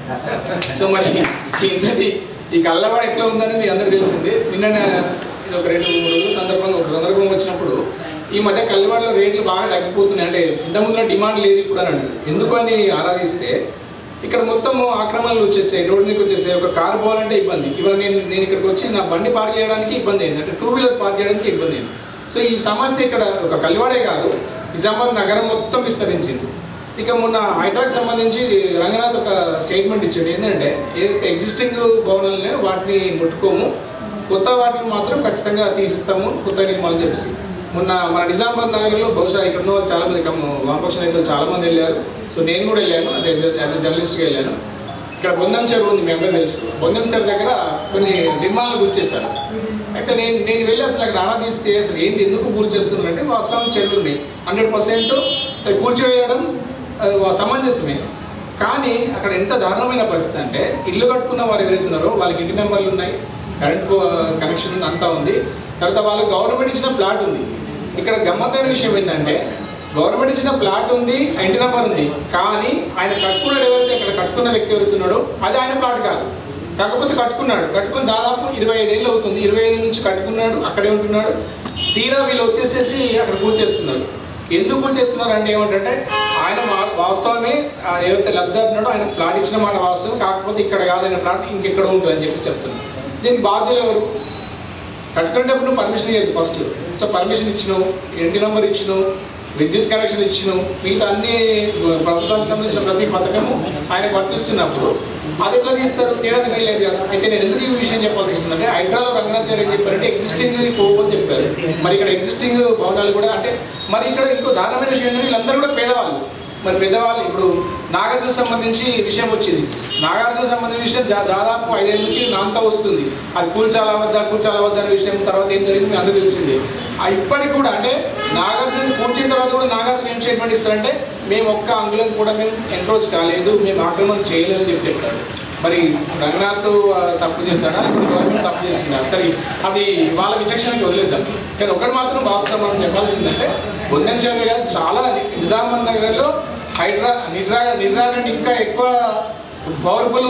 సో మరి ఇంతటి ఈ కళ్ళవాడ ఎట్లా ఉందని మీ అందరికి తెలిసింది నిన్న ఇది ఒక రెండు మూడు రోజుల సందర్భంగా ఒక సందర్భం వచ్చినప్పుడు ఈ మధ్య కల్లివాడలో రేట్లు బాగా తగ్గిపోతున్నాయి అంటే ఇంతకుముందు డిమాండ్ లేదు ఇప్పుడు అని అంటారు. ఎందుకు అని ఆరాధిస్తే ఇక్కడ మొత్తం ఆక్రమణలు వచ్చేసాయి రోడ్డు మీదకి వచ్చేసాయి ఒక కారు పోవాలంటే ఇబ్బంది ఇవాళ నేను నేను ఇక్కడికి వచ్చి నా బండి పార్క్ చేయడానికి ఇబ్బంది అయింది అంటే టూ వీలర్ పార్క్ చేయడానికి ఇబ్బంది అయింది సో ఈ సమస్య ఇక్కడ ఒక కలివాడే కాదు నిజామాబాద్ నగరం మొత్తం విస్తరించింది ఇక మొన్న హైడ్రాకి సంబంధించి రంగనాథ్ ఒక స్టేట్మెంట్ ఇచ్చాడు ఏంటంటే ఏదైతే ఎగ్జిస్టింగ్ భవనాలనే వాటిని ముట్టుకోము కొత్త వాటిని మాత్రం ఖచ్చితంగా తీసిస్తాము కొత్త నిర్మాణం చెప్పేసి మొన్న మన నిజామాబాద్ నగరంలో బహుశా ఇక్కడ ఉన్న వాళ్ళు చాలా మంది కమ్మ- వామపక్ష నేతలు చాలా మంది వెళ్ళారు సో నేను కూడా వెళ్ళాను అదే యాజ్ జర్నలిస్ట్గా వెళ్ళాను ఇక్కడ బొందం చెరువు ఉంది మీ అందరూ తెలుసు బొందం చెరువు దగ్గర కొన్ని నిర్మాణాలు గుర్తు చేశారు అయితే నేను నేను వెళ్ళి అసలు అక్కడ ఆరా తీస్తే అసలు ఏంది ఎందుకు కూల్ చేస్తున్నారంటే వాస్తవం చెరువులు ఉన్నాయి హండ్రెడ్ పర్సెంట్ కూల్చివేయడం అది వా- సమంజసమే కానీ అక్కడ ఎంత దారుణమైన పరిస్థితి అంటే ఇల్లు కట్టుకున్న వారు ఎవరైతే ఉన్నారో వాళ్ళకి ఇంటి నెంబర్లు ఉన్నాయి కరెంట్ కనెక్షన్ ఉంది, అంతా ఉంది తర్వాత వాళ్ళకి గవర్నమెంట్ ఇచ్చిన ప్లాట్ ఉంది ఇక్కడ గమ్మత్తైన విషయం ఏంటంటే గవర్నమెంట్ ఇచ్చిన ప్లాట్ ఉంది ఆ ఇంటి నెంబర్ ఉంది కానీ ఆయన కట్టుకున్నాడు ఎవరైతే అక్కడ కట్టుకున్న వ్యక్తి ఎవరుతున్నాడో అది ఆయన ప్లాట్ కాదు కాకపోతే కట్టుకున్నాడు కట్టుకుని దాదాపు ఇరవై ఐదేళ్ళు అవుతుంది ఇరవై ఐదు నుంచి కట్టుకున్నాడు అక్కడే ఉంటున్నాడు తీరా వీళ్ళు వచ్చేసేసి అక్కడ కూర్చేస్తున్నారు ఎందుకు కూర్చేస్తున్నారు అంటే ఏమంటే ఆయన మా- వాస్తవమే ఆ ఎవరైతే లబ్ధారున్నాడో ఆయన ప్లాట్ ఇచ్చిన మాట వాస్తవం కాకపోతే ఇక్కడ కాదైన ప్లాట్ ఇంకెక్కడ ఉంటుంది అని చెప్పి చెప్తున్నారు దీనికి బాధ్యులు ఎవరు కట్టుకునేటప్పుడు నువ్వు పర్మిషన్ ఇవ్వదు ఫస్ట్ సో పర్మిషన్ ఇచ్చినావు ఇంటి నెంబర్ ఇచ్చినావు విద్యుత్ కనెక్షన్ ఇచ్చినావు మిగతా అన్ని ప్రభుత్వానికి సంబంధించిన ప్రతి పథకము ఆయనకు వర్తిస్తున్నప్పుడు అది ఎట్లా తీస్తారు తీయడానికి వీల్లేదు కదా అయితే నేను ఎందుకు ఈ విషయం చెప్పాల్సి వస్తుందంటే హైడ్రాలో రంగనాథ్ గారు ఏం చెప్పారంటే ఎగ్జిస్టింగ్ పోవని చెప్పారు మరి ఇక్కడ ఎగ్జిస్టింగ్ భవనాలు కూడా అంటే మరి ఇక్కడ ఇంకో దారుణమైన విషయం ఏంటంటే వీళ్ళందరూ కూడా పేదవాళ్ళు మరి పెద్దవాళ్ళు ఇప్పుడు నాగార్జున సంబంధించి విషయం వచ్చింది నాగార్జున సంబంధించిన విషయం దా- దాదాపు ఐదేళ్ళ నుంచి నాంతా వస్తుంది అది కూల్చాలా వద్దా కూల్చాలా వద్దా అనే విషయం తర్వాత ఏం జరిగింది మీ అందరూ తెలిసింది ఆ ఇప్పటికి కూడా అంటే నాగార్జున కూర్చిన తర్వాత కూడా నాగార్జున ఏం స్టేట్మెంట్ ఇస్తారంటే మేము ఒక్క అంగుళం కూడా మేము ఎన్రోజ్ కాలేదు మేము ఆక్రమణ చేయలేదు అని చెప్పి చెప్తాడు మరి రంగనాథ్ ఆ, తప్పు చేస్తాడా లేకపోతే గవర్నమెంట్ తప్పు చేసిందా సరే అది వాళ్ళ విచక్షణకి వదిలేద్దాం కానీ ఒకటి మాత్రం వాస్తవం మనం చెప్పాల్సి ఏంటంటే బొందం చెరువు కాదు చాలా నిజామాబాద్ నగరంలో హైడ్రా నిడ్రా నిడ్రా కంటే ఇంకా ఎక్కువ పవర్ఫుల్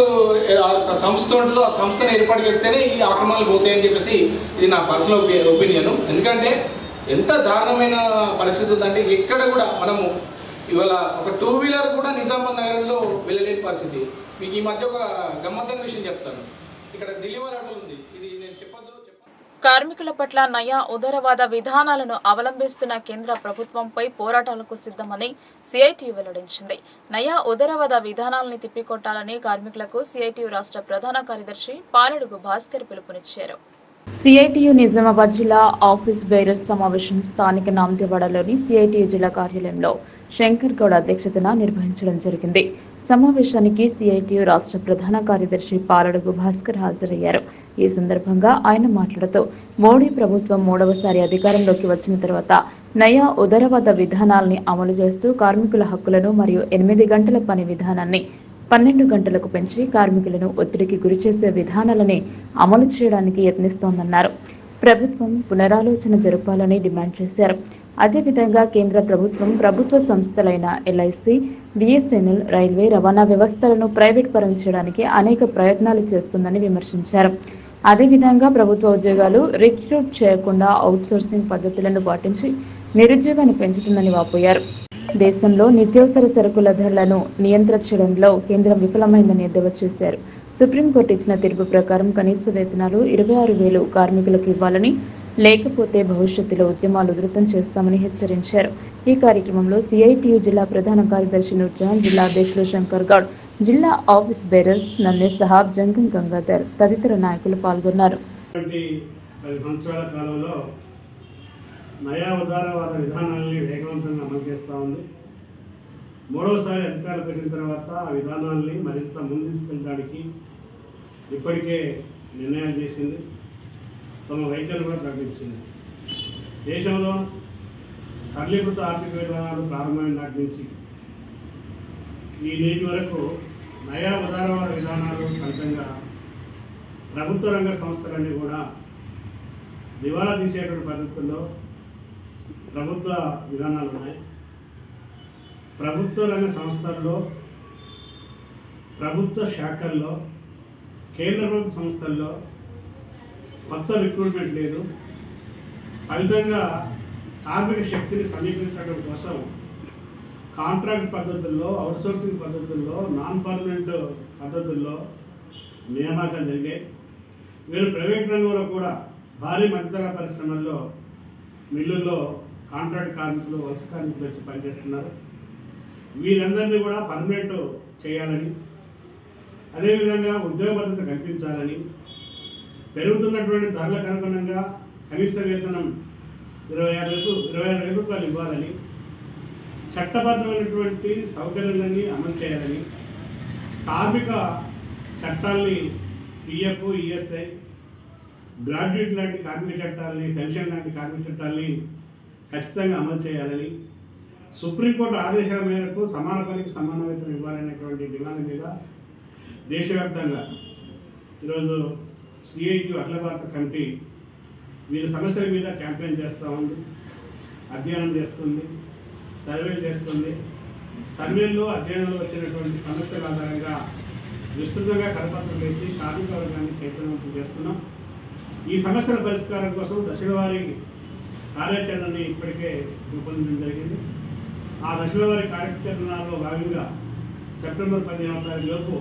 ఒక సంస్థ ఉంటుందో ఆ సంస్థను ఏర్పాటు చేస్తేనే ఈ ఆక్రమణలు పోతాయని చెప్పేసి ఇది నా పర్సనల్ ఒపీనియన్ ఎందుకంటే ఎంత దారుణమైన పరిస్థితి ఉందంటే ఎక్కడ కూడా మనము ఇవాళ ఒక టూ వీలర్ కూడా నిజామాబాద్ నగరంలో వెళ్ళలేని పరిస్థితి మీకు ఈ మధ్య ఒక గమ్మత్తైన విషయం చెప్తాను ఇక్కడ ఢిల్లీ వారి హోటల్ ఉంది ఇది నేను చెప్పొద్దు చెప్ప కార్మికుల పట్ల నయా ఉదరవాద విధానాలను అవలంబిస్తున్న కేంద్ర ప్రభుత్వంపై పోరాటాలకు సిద్ధమని సిఐటియు వెల్లడించింది నయా ఉదరవాద విధానాలని తిప్పికొట్టాలని కార్మికులకు సిఐటియు రాష్ట్ర ప్రధాన కార్యదర్శి పాలడుగు భాస్కర్ పిలుపునిచ్చారు సిఐటియు నిజామాబాద్ జిల్లా ఆఫీస్ బేరర్స్ సమావేశం స్థానిక నాందివాడలోని సిఐటియు జిల్లా కార్యాలయంలో శంకర్ గౌడ్ అధ్యక్షతన నిర్వహించడం జరిగింది సమావేశానికి సిఐటియు రాష్ట్ర ప్రధాన కార్యదర్శి పాలడుగు భాస్కర్ హాజరయ్యారు ఈ సందర్భంగా ఆయన మాట్లాడుతూ మోడీ ప్రభుత్వం మూడవసారి అధికారంలోకి వచ్చిన తర్వాత నయా ఉదరవాద విధానాల్ని అమలు చేస్తూ కార్మికుల హక్కులను మరియు ఎనిమిది గంటల పని విధానాన్ని పన్నెండు గంటలకు పెంచి కార్మికులను ఒత్తిడికి గురిచేసే విధానాలని అమలు చేయడానికి యత్నిస్తోందన్నారు ప్రభుత్వం పునరాలోచన జరపాలని డిమాండ్ చేశారు అదేవిధంగా కేంద్ర ప్రభుత్వం ప్రభుత్వ సంస్థలైన ఎల్ఐసి బిఎస్ఎన్ఎల్ రైల్వే రవాణా వ్యవస్థలను ప్రైవేట్ పరం చేయడానికి అనేక ప్రయత్నాలు చేస్తుందని విమర్శించారు అదేవిధంగా ప్రభుత్వ ఉద్యోగాలు రిక్రూట్ చేయకుండా అవుట్సోర్సింగ్ పద్ధతులను పాటించి నిరుద్యోగాన్ని పెంచుతుందని వాపోయారు దేశంలో నిత్యావసర సరుకుల ధరలను నియంత్రించడంలో కేంద్రం విఫలమైందని ఎద్దేవా చేశారు సుప్రీంకోర్టు ఇచ్చిన తీర్పు ప్రకారం కనీస వేతనాలు ఇరవై ఆరు వేలు కార్మికులకు ఇవ్వాలని లేకపోతే భవిష్యత్తులో ఉద్యమాలు ఉధృతం చేస్తామని హెచ్చరించారు ఈ కార్యక్రమంలో సిఐటియు జిల్లా ప్రధాన కార్యదర్శి నూర్జహాన్ జిల్లా అధ్యక్షులు శంకర్ గౌడ్ జిల్లా ఆఫీస్ బేరర్స్ నన్నే సహాబ్ జంగం గంగాధర్ తదితర నాయకులు పాల్గొన్నారు ఇటువంటి పది సంవత్సరాల కాలంలో నయా ఉదారవాద విధానాల్ని వేగవంతంగా అమలు చేస్తూ ఉంది మూడవసారి అధికారులకు వచ్చిన తర్వాత ఆ విధానాల్ని మరింత ముందు తీసుకెళ్ళడానికి ఇప్పటికే నిర్ణయాలు చేసింది తమ వైఖరి కూడా ప్రకటించింది దేశంలో సరళీకృత ఆర్థిక విధానాలు ప్రారంభమైన నాటి నుంచి ఈ నేటి వరకు నయా ఉదారవాద విధానాలు ఫలితంగా ప్రభుత్వ రంగ సంస్థలన్నీ కూడా దివాలా తీసేటువంటి పద్ధతుల్లో ప్రభుత్వ విధానాలు ఉన్నాయి ప్రభుత్వ రంగ సంస్థల్లో ప్రభుత్వ శాఖల్లో కేంద్ర ప్రభుత్వ సంస్థల్లో కొత్త రిక్రూట్మెంట్ లేదు ఫలితంగా కార్మిక శక్తిని సమీకరించడం కోసం కాంట్రాక్ట్ పద్ధతుల్లో అవుట్సోర్సింగ్ పద్ధతుల్లో నాన్ పర్మనెంట్ పద్ధతుల్లో నియామకాలు జరిగాయి వీరు ప్రైవేట్ రంగంలో కూడా భారీ మధ్యతర పరిశ్రమల్లో మిల్లుల్లో కాంట్రాక్ట్ కార్మికులు వలస కార్మికులు వచ్చి పనిచేస్తున్నారు వీరందరినీ కూడా పర్మనెంట్ చేయాలని అదేవిధంగా ఉద్యోగ భద్రత కల్పించాలని పెరుగుతున్నటువంటి ధరలకు అనుగుణంగా కనీస వేతనం ఇరవై ఆరు వేలు ఇరవై ఆరు వేల రూపాయలు ఇవ్వాలని చట్టబద్ధమైనటువంటి సౌకర్యాలన్నీ అమలు చేయాలని కార్మిక చట్టాల్ని పిఎఫ్ ఈఎస్ఐ గ్రాడ్యుయేట్ లాంటి కార్మిక చట్టాలని పెన్షన్ లాంటి కార్మిక చట్టాలని ఖచ్చితంగా అమలు చేయాలని సుప్రీంకోర్టు ఆదేశాల మేరకు సమాన పనికి సమాన వేతనం ఇవ్వాలనేటువంటి డిమాండ్ మీద దేశవ్యాప్తంగా ఈరోజు సిఐటి అఖిల భారత కమిటీ వీరి సమస్యల మీద క్యాంపెయిన్ చేస్తూ ఉంది అధ్యయనం చేస్తుంది సర్వేలు చేస్తుంది సర్వేల్లో అధ్యయనంలో వచ్చినటువంటి సమస్యల ఆధారంగా విస్తృతంగా కరపత్రం వేసి కార్మిక వర్గాన్ని చైతన్యవంతం చేస్తున్నాం ఈ సమస్యల పరిష్కారం కోసం దశలవారీ కార్యాచరణని ఇప్పటికే రూపొందించడం జరిగింది ఆ దశలవారీ కార్యాచరణలో భాగంగా సెప్టెంబర్ పదిహేనవ తారీఖు లోపు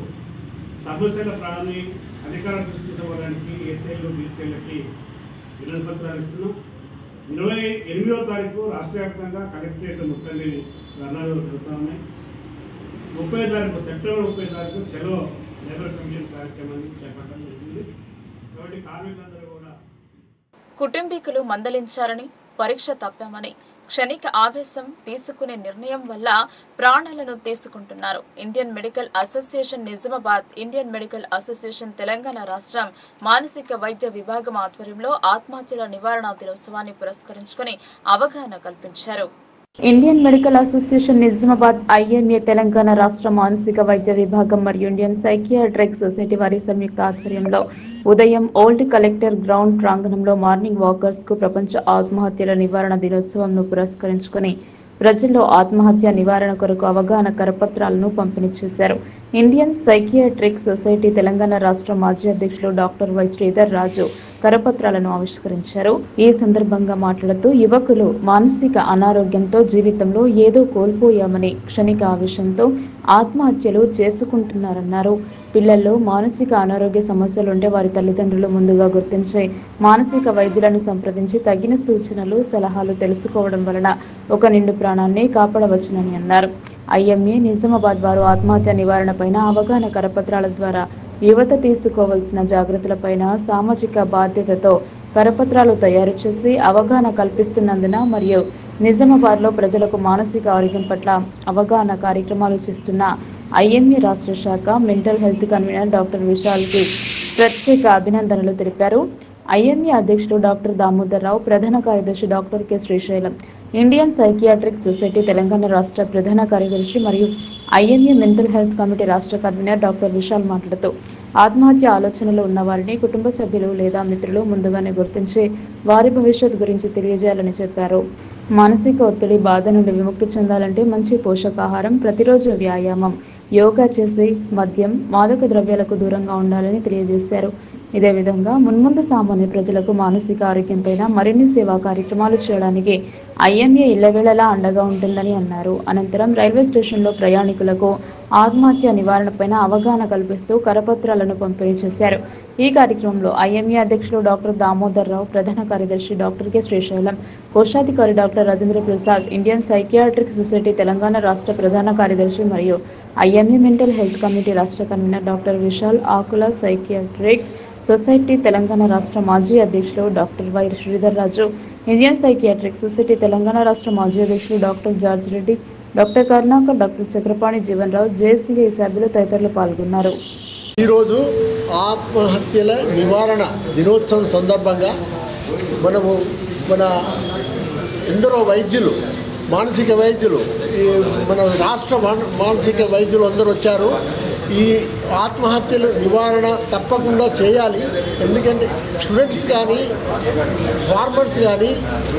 సమస్యల ప్రాణి అధికార దృష్టి తీసుకోవడానికి ఎస్ఐలు బీసీలకి వినతి పత్రాలు ఇస్తున్నాం ఇరవై ఎనిమిదవ తారీఖు రాష్ట్ర వ్యాప్తంగా కలెక్టరేట్ ముప్పై ధర్నాలు జరుగుతూ ఉన్నాయి ముప్పై తారీఖు సెప్టెంబర్ ముప్పై తారీఖు చలో లేబర్ కమిషన్ కార్యక్రమాన్ని చేపట్టడం జరిగింది కాబట్టి కార్మికులందరూ కూడా కుటుంబీకులు మందలించారని పరీక్ష తప్పామని క్షణిక ఆవేశం తీసుకునే నిర్ణయం వల్ల ప్రాణాలను తీసుకుంటున్నారు Indian medical association Nizamabad Indian medical association Telangana రాష్ట్రం మానసిక వైద్య విభాగం ఆధ్వర్యంలో ఆత్మహత్యల నివారణ దినోత్సవాన్ని పురస్కరించుకుని అవగాహన కల్పించారు Indian medical association Nizamabad IMA Telangana రాష్ట్ర మానసిక వైద్య విభాగం మరియు ఇండియన్ సైకియాట్రిక్ సొసైటీ వారి సంయుక్త ఆధ్వర్యంలో ఉదయం ఓల్డ్ కలెక్టర్ గ్రౌండ్ ప్రాంగణంలో మార్నింగ్ వాకర్స్ కు ప్రపంచ ఆత్మహత్యల నివారణ దినోత్సవంను పురస్కరించుకుని ప్రజల్లో ఆత్మహత్య నివారణ కొరకు అవగాహన కరపత్రాలను పంపిణీ చేశారు ఇండియన్ సైకియాట్రిక్ సొసైటీ తెలంగాణ రాష్ట్ర మాజీ అధ్యక్షులు డాక్టర్ వై శ్రీధర్ రాజు కరపత్రాలను ఆవిష్కరించారు ఈ సందర్భంగా మాట్లాడుతూ యువకులు మానసిక అనారోగ్యంతో జీవితంలో ఏదో కోల్పోయామని క్షణిక ఆవేశంతో ఆత్మహత్యలు చేసుకుంటున్నారన్నారు పిల్లల్లో మానసిక అనారోగ్య సమస్యలు ఉంటే వారి తల్లిదండ్రులు ముందుగా గుర్తించే మానసిక వైద్యులను సంప్రదించి తగిన సూచనలు సలహాలు తెలుసుకోవడం వలన ఒక నిండు ప్రాణాన్ని కాపాడవచ్చునని అన్నారు ఐఎంఏ నిజామాబాద్ వారు ఆత్మహత్య నివారణపైన అవగాహన కరపత్రాల ద్వారా యువత తీసుకోవాల్సిన జాగ్రత్తలపైన సామాజిక బాధ్యతతో కరపత్రాలు తయారు చేసి అవగాహన కల్పిస్తున్నందున మరియు నిజామాబాద్లో ప్రజలకు మానసిక ఆరోగ్యం పట్ల అవగాహన కార్యక్రమాలు చేస్తున్న ఐఎంఏ రాష్ట్ర శాఖ మెంటల్ హెల్త్ కన్వీనర్ డాక్టర్ విశాల్కి ప్రత్యేక అభినందనలు తెలిపారు ఐఎంఏ అధ్యక్షుడు డాక్టర్ దామోదర్ రావు ప్రధాన కార్యదర్శి doctor K Srisailam Indian psychiatric society Telangana రాష్ట్ర ప్రధాన కార్యదర్శి మరియు ఐఎంఏ మెంటల్ హెల్త్ కమిటీ రాష్ట్ర కన్వీనర్ డాక్టర్ విశాల్ మాట్లాడుతూ ఆత్మహత్య ఆలోచనలు ఉన్న వారిని కుటుంబ సభ్యులు లేదా మిత్రులు ముందుగానే గుర్తించి వారి భవిష్యత్ గురించి తెలియజేయాలని చెప్పారు మానసిక ఒత్తిడి బాధ నుండి విముక్తి చెందాలంటే మంచి పోషకాహారం ప్రతిరోజు వ్యాయామం యోగా చేసి మద్యం మాదక ద్రవ్యాలకు దూరంగా ఉండాలని తెలియజేశారు ఇదే విధంగా మున్ముందు సామాన్య ప్రజలకు మానసిక ఆరోగ్యంపైన మరిన్ని సేవా కార్యక్రమాలు చేయడానికి ఐఎంఏ ఇళ్లవేళలా అండగా ఉంటుందని అన్నారు అనంతరం రైల్వే స్టేషన్లో ప్రయాణికులకు ఆత్మహత్య నివారణపైన అవగాహన కల్పిస్తూ కరపత్రాలను పంపిణీ చేశారు ఈ కార్యక్రమంలో ఐఎంఏ అధ్యక్షులు డాక్టర్ దామోదర్ రావు ప్రధాన కార్యదర్శి డాక్టర్ కె శ్రీశైలం కోశాధికారి doctor Rajendra Prasad Indian psychiatric society Telangana రాష్ట్ర ప్రధాన కార్యదర్శి మరియు ఐఎంఏ మెంటల్ హెల్త్ కమిటీ రాష్ట్ర convener doctor Vishal Akula psychiatric society Telangana రాష్ట్ర మాజీ అధ్యక్షులు doctor Y Sridhar Raju Indian psychiatric society Telangana రాష్ట్ర మాజీ అధ్యక్షులు doctor George Reddy doctor Karunakar doctor Chakrapani Jeevan Rao JCI సభ్యులు తదితరులు పాల్గొన్నారు ఈరోజు ఆత్మహత్యల నివారణ దినోత్సవం సందర్భంగా మనము మన ఎందరో వైద్యులు మానసిక వైద్యులు ఈ మన రాష్ట్ర మాన- మానసిక వైద్యులు అందరూ వచ్చారు ఈ ఆత్మహత్యల నివారణ తప్పకుండా చేయాలి ఎందుకంటే స్టూడెంట్స్ కానీ ఫార్మర్స్ కానీ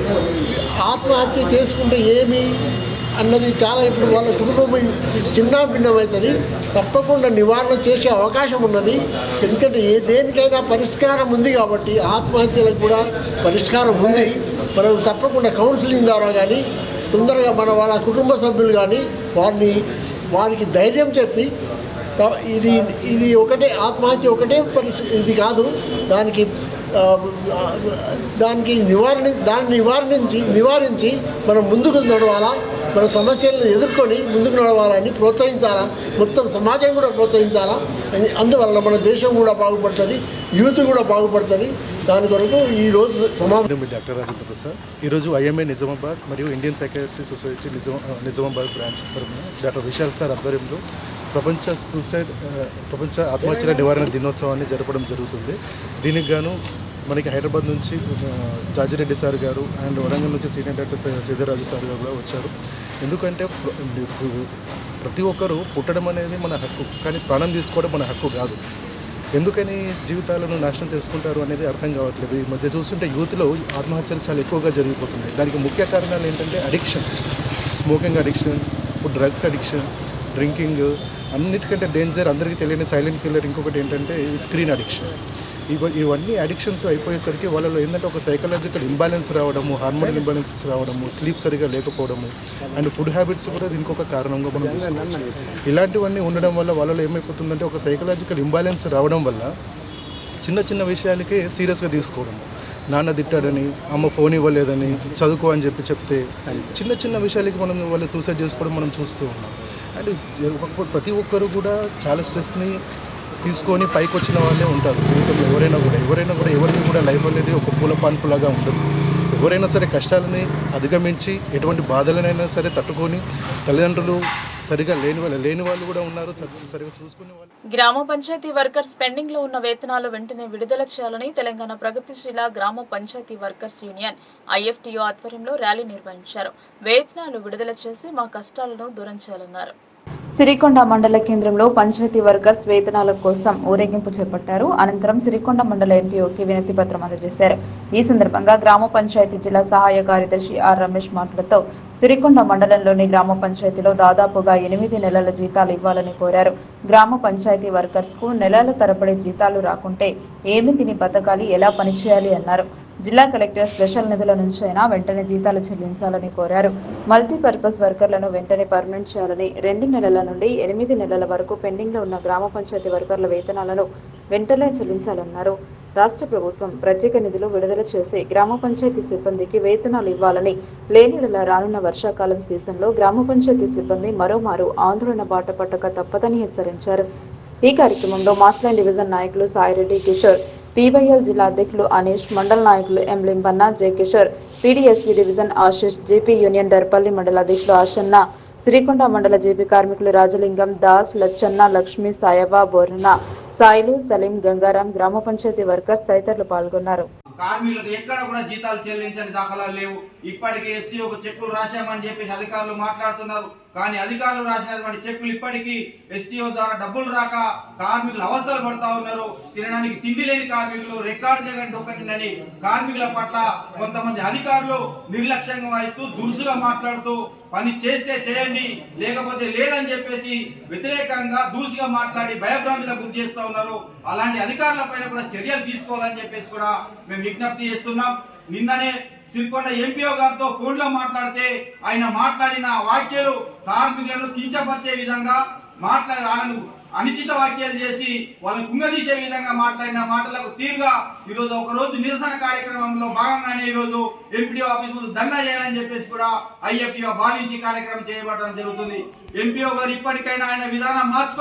ఆత్మహత్య చేసుకుంటే ఏమి అన్నది చాలా ఇప్పుడు వాళ్ళ కుటుంబం చి- చిన్న భిన్నమవుతుంది తప్పకుండా నివారణ చేసే అవకాశం ఉన్నది ఎందుకంటే ఏ దేనికైనా పరిష్కారం ఉంది కాబట్టి ఆత్మహత్యలకు కూడా పరిష్కారం ఉంది మనం తప్పకుండా కౌన్సిలింగ్ ద్వారా కానీ తొందరగా మన వాళ్ళ కుటుంబ సభ్యులు కానీ వారిని వారికి ధైర్యం చెప్పి త- ఇది ఇది ఒకటే ఆత్మహత్య ఒకటే పరిస్థితి ఇది కాదు దానికి ఆ, ఆ, దానికి నివారణ దాన్ని నివారించి నివారించి మనం ముందుకు నడవాలా మన సమస్యలను ఎదుర్కొని ముందుకు నడవాలని ప్రోత్సహించాలా మొత్తం సమాజం కూడా ప్రోత్సహించాలా అందు- అందువల్ల మన దేశం కూడా బాగుపడుతుంది యూత్ కూడా బాగుపడుతుంది దాని కొరకు ఈరోజు సమావేశం నేను మీ డాక్టర్ రాజేంద్ర ప్రసాద్ ఈరోజు ఐఎంఏ నిజామాబాద్ మరియు Indian psychiatry society Nizam Nizamabad branch తరఫున డాక్టర్ విశాల్ సార్ ఆధ్వర్యంలో ప్రపంచ సూసైడ్ ఆ, ప్రపంచ ఆత్మహత్యల నివారణ దినోత్సవాన్ని జరపడం జరుగుతుంది దీనికి గాను మనకి హైదరాబాద్ నుంచి ఆ, జాజిరెడ్డి సార్ గారు అండ్ వరంగల్ నుంచి senior doctor Sri- Sridharraju sir గారు కూడా వచ్చారు ఎందుకంటే ప్ర- ప్రతి ఒక్కరూ పుట్టడం అనేది మన హక్కు కానీ ప్రాణం తీసుకోవడం మన హక్కు కాదు ఎందుకని జీవితాలను నాశనం చేసుకుంటారు అనేది అర్థం కావట్లేదు ఈ మధ్య చూస్తుంటే యూత్లో ఆత్మహత్యలు చాలా ఎక్కువగా జరిగిపోతున్నాయి దానికి ముఖ్య కారణాలు ఏంటంటే అడిక్షన్స్ స్మోకింగ్ అడిక్షన్స్ ఇప్పుడు డ్రగ్స్ అడిక్షన్స్ డ్రింకింగ్ అన్నిటికంటే డేంజర్ అందరికీ తెలియని సైలెంట్ కిల్లర్ ఇంకొకటి ఏంటంటే ఈ స్క్రీన్ అడిక్షన్ ఇవ ఇవన్నీ అడిక్షన్స్ అయిపోయేసరికి వాళ్ళలో ఏంటంటే ఒక సైకలాజికల్ ఇంబ్యాలెన్స్ రావడము హార్మోనల్ ఇంబ్యాలెన్స్ రావడము స్లీప్ సరిగా లేకపోవడము అండ్ ఫుడ్ హ్యాబిట్స్ కూడా దీనికి ఒక కారణంగా మనం తీసుకోవచ్చు ఇలాంటివన్నీ ఉండడం వల్ల వాళ్ళలో ఏమైపోతుందంటే ఒక సైకలాజికల్ ఇంబ్యాలెన్స్ రావడం వల్ల చిన్న చిన్న విషయాలకే సీరియస్గా తీసుకోవడం నాన్న తిట్టాడని అమ్మ ఫోన్ ఇవ్వలేదని చదువుకో అని చెప్పి చెప్తే చిన్న చిన్న విషయాలకి మనం వాళ్ళు సూసైడ్ చేసుకోవడం మనం చూస్తూ ఉన్నాం అండ్ ఒక- ప్రతి ఒక్కరు కూడా చాలా స్ట్రెస్ని తీసుకొని పైకి వచ్చిన వాళ్ళే ఉంటారు జీవితంలో ఎవరైనా కూడా ఎవరైనా కూడా ఎవరికి కూడా లైఫ్ అనేది ఒక పూల పాన్పులాగా ఉండదు ఎవరైనా సరే కష్టాలని అధిగమించి ఎటువంటి బాధలనైనా సరే తట్టుకొని తల్లిదండ్రులు సరిగా లేని వాళ్ళు లేని వాళ్ళు కూడా ఉన్నారు సరిగా చూసుకునే వాళ్ళు గ్రామ పంచాయతీ వర్కర్స్ పెండింగ్ లో ఉన్న వేతనాలు వెంటనే విడుదల చేయాలని తెలంగాణ ప్రగతిశీల గ్రామ పంచాయతీ వర్కర్స్ యూనియన్ ఐఎఫ్టీఓ ఆధ్వర్యంలో ర్యాలీ నిర్వహించారు వేతనాలు విడుదల చేసి మా కష్టాలను దూరం చేయాలన్నారు సిరికొండ మండల కేంద్రంలో పంచాయతీ వర్కర్స్ వేతనాల కోసం ఊరేగింపు చేపట్టారు అనంతరం సిరికొండ మండల ఎంపీఓకి వినతి పత్రం అందజేశారు ఈ సందర్భంగా గ్రామ పంచాయతీ జిల్లా సహాయ కార్యదర్శి ఆర్ రమేష్ మాట్లాడుతూ సిరికొండ మండలంలోని గ్రామ పంచాయతీలో దాదాపుగా ఎనిమిది నెలల జీతాలు ఇవ్వాలని కోరారు గ్రామ పంచాయతీ వర్కర్స్ కు నెలల తరబడి జీతాలు రాకుంటే ఏమి తిని బతకాలి ఎలా పనిచేయాలి అన్నారు జిల్లా కలెక్టర్ స్పెషల్ నిధుల నుంచైనా వెంటనే జీతాలు చెల్లించాలని కోరారు మల్టీపర్పస్ వర్కర్లను వెంటనే పర్మనెంట్ చేయాలని రెండు నెలల నుండి ఎనిమిది నెలల వరకు పెండింగ్ లో ఉన్న గ్రామ పంచాయతీ వర్కర్ల వేతనాలను వెంటనే చెల్లించాలన్నారు రాష్ట్ర ప్రభుత్వం ప్రత్యేక నిధులు విడుదల చేసి గ్రామ పంచాయతీ సిబ్బందికి వేతనాలు ఇవ్వాలని లేనిడల రానున్న వర్షాకాలం సీజన్లో గ్రామ పంచాయతీ సిబ్బంది మరోమారు ఆందోళన బాట పట్టక తప్పదని హెచ్చరించారు ఈ కార్యక్రమంలో మాస్లైన్ డివిజన్ నాయకులు సాయిరెడ్డి కిషోర్ పీవైఎల్ జిల్లా అధ్యక్షులు అనీష్ మండల నాయకులు M Limbanna J Kishore PDSC division Ashish JP union Darpalli మండల అధ్యక్షులు ఆశన్న సిరికొండ మండల జేపీ కార్మికులు రాజలింగం దాస్ లచ్చన్న లక్ష్మి సాయబా బోరన్న సాయిలు సలీం గంగారాం గ్రామ పంచాయతీ వర్కర్స్ తదితరులు పాల్గొన్నారు కార్మికులకు ఎక్కడ కూడా జీతాలు చెల్లించని దాఖలాలు లేవు ఇప్పటికీ ఎస్టీఓకు చెక్కులు రాశామని చెప్పేసి అధికారులు మాట్లాడుతున్నారు కానీ అధికారులు రాసినటువంటి చెక్కులు ఇప్పటికీ ఎస్టీఓ ద్వారా డబ్బులు రాక కార్మికులు అవస్థలు పడతా ఉన్నారు తినడానికి తిండి లేని కార్మికులు రికార్డు జగన్ డొక్కటిందని కార్మికుల పట్ల కొంతమంది అధికారులు నిర్లక్ష్యంగా వహిస్తూ దురుసుగా మాట్లాడుతూ పని చేస్తే చేయండి లేకపోతే లేదని చెప్పేసి వ్యతిరేకంగా దూసిగా మాట్లాడి భయభ్రాంతులకు గురి చేస్తా ఉన్నారు అలాంటి అధికారుల పైన కూడా చర్యలు తీసుకోవాలని చెప్పేసి కూడా మేము విజ్ఞప్తి చేస్తున్నాం నిన్ననే సిరికొండ ఎంపీఓ గారితో ఫోన్లో మాట్లాడితే ఆయన మాట్లాడిన వ్యాఖ్యలు కార్మికులను కించపరిచే విధంగా మాట్లాడి ఆయనను అనిశ్చిత వ్యాఖ్యలు చేసి వాళ్ళని కుంగదీసే విధంగా మాట్లాడిన మాటలకు తీరుగా ఈ రోజు ఒక రోజు నిరసన కార్యక్రమంలో భాగంగానే ఈ రోజు ఎంపీడీ ఆఫీస్ ముందు ధర్నా చేయాలని చెప్పేసి కూడా ఐఎఫ్టీఓ భావించి కార్యక్రమం చేయబడడం జరుగుతుంది ఎంపీఓ గారు ఇప్పటికైనా ఆయన విధానం మార్చుకొని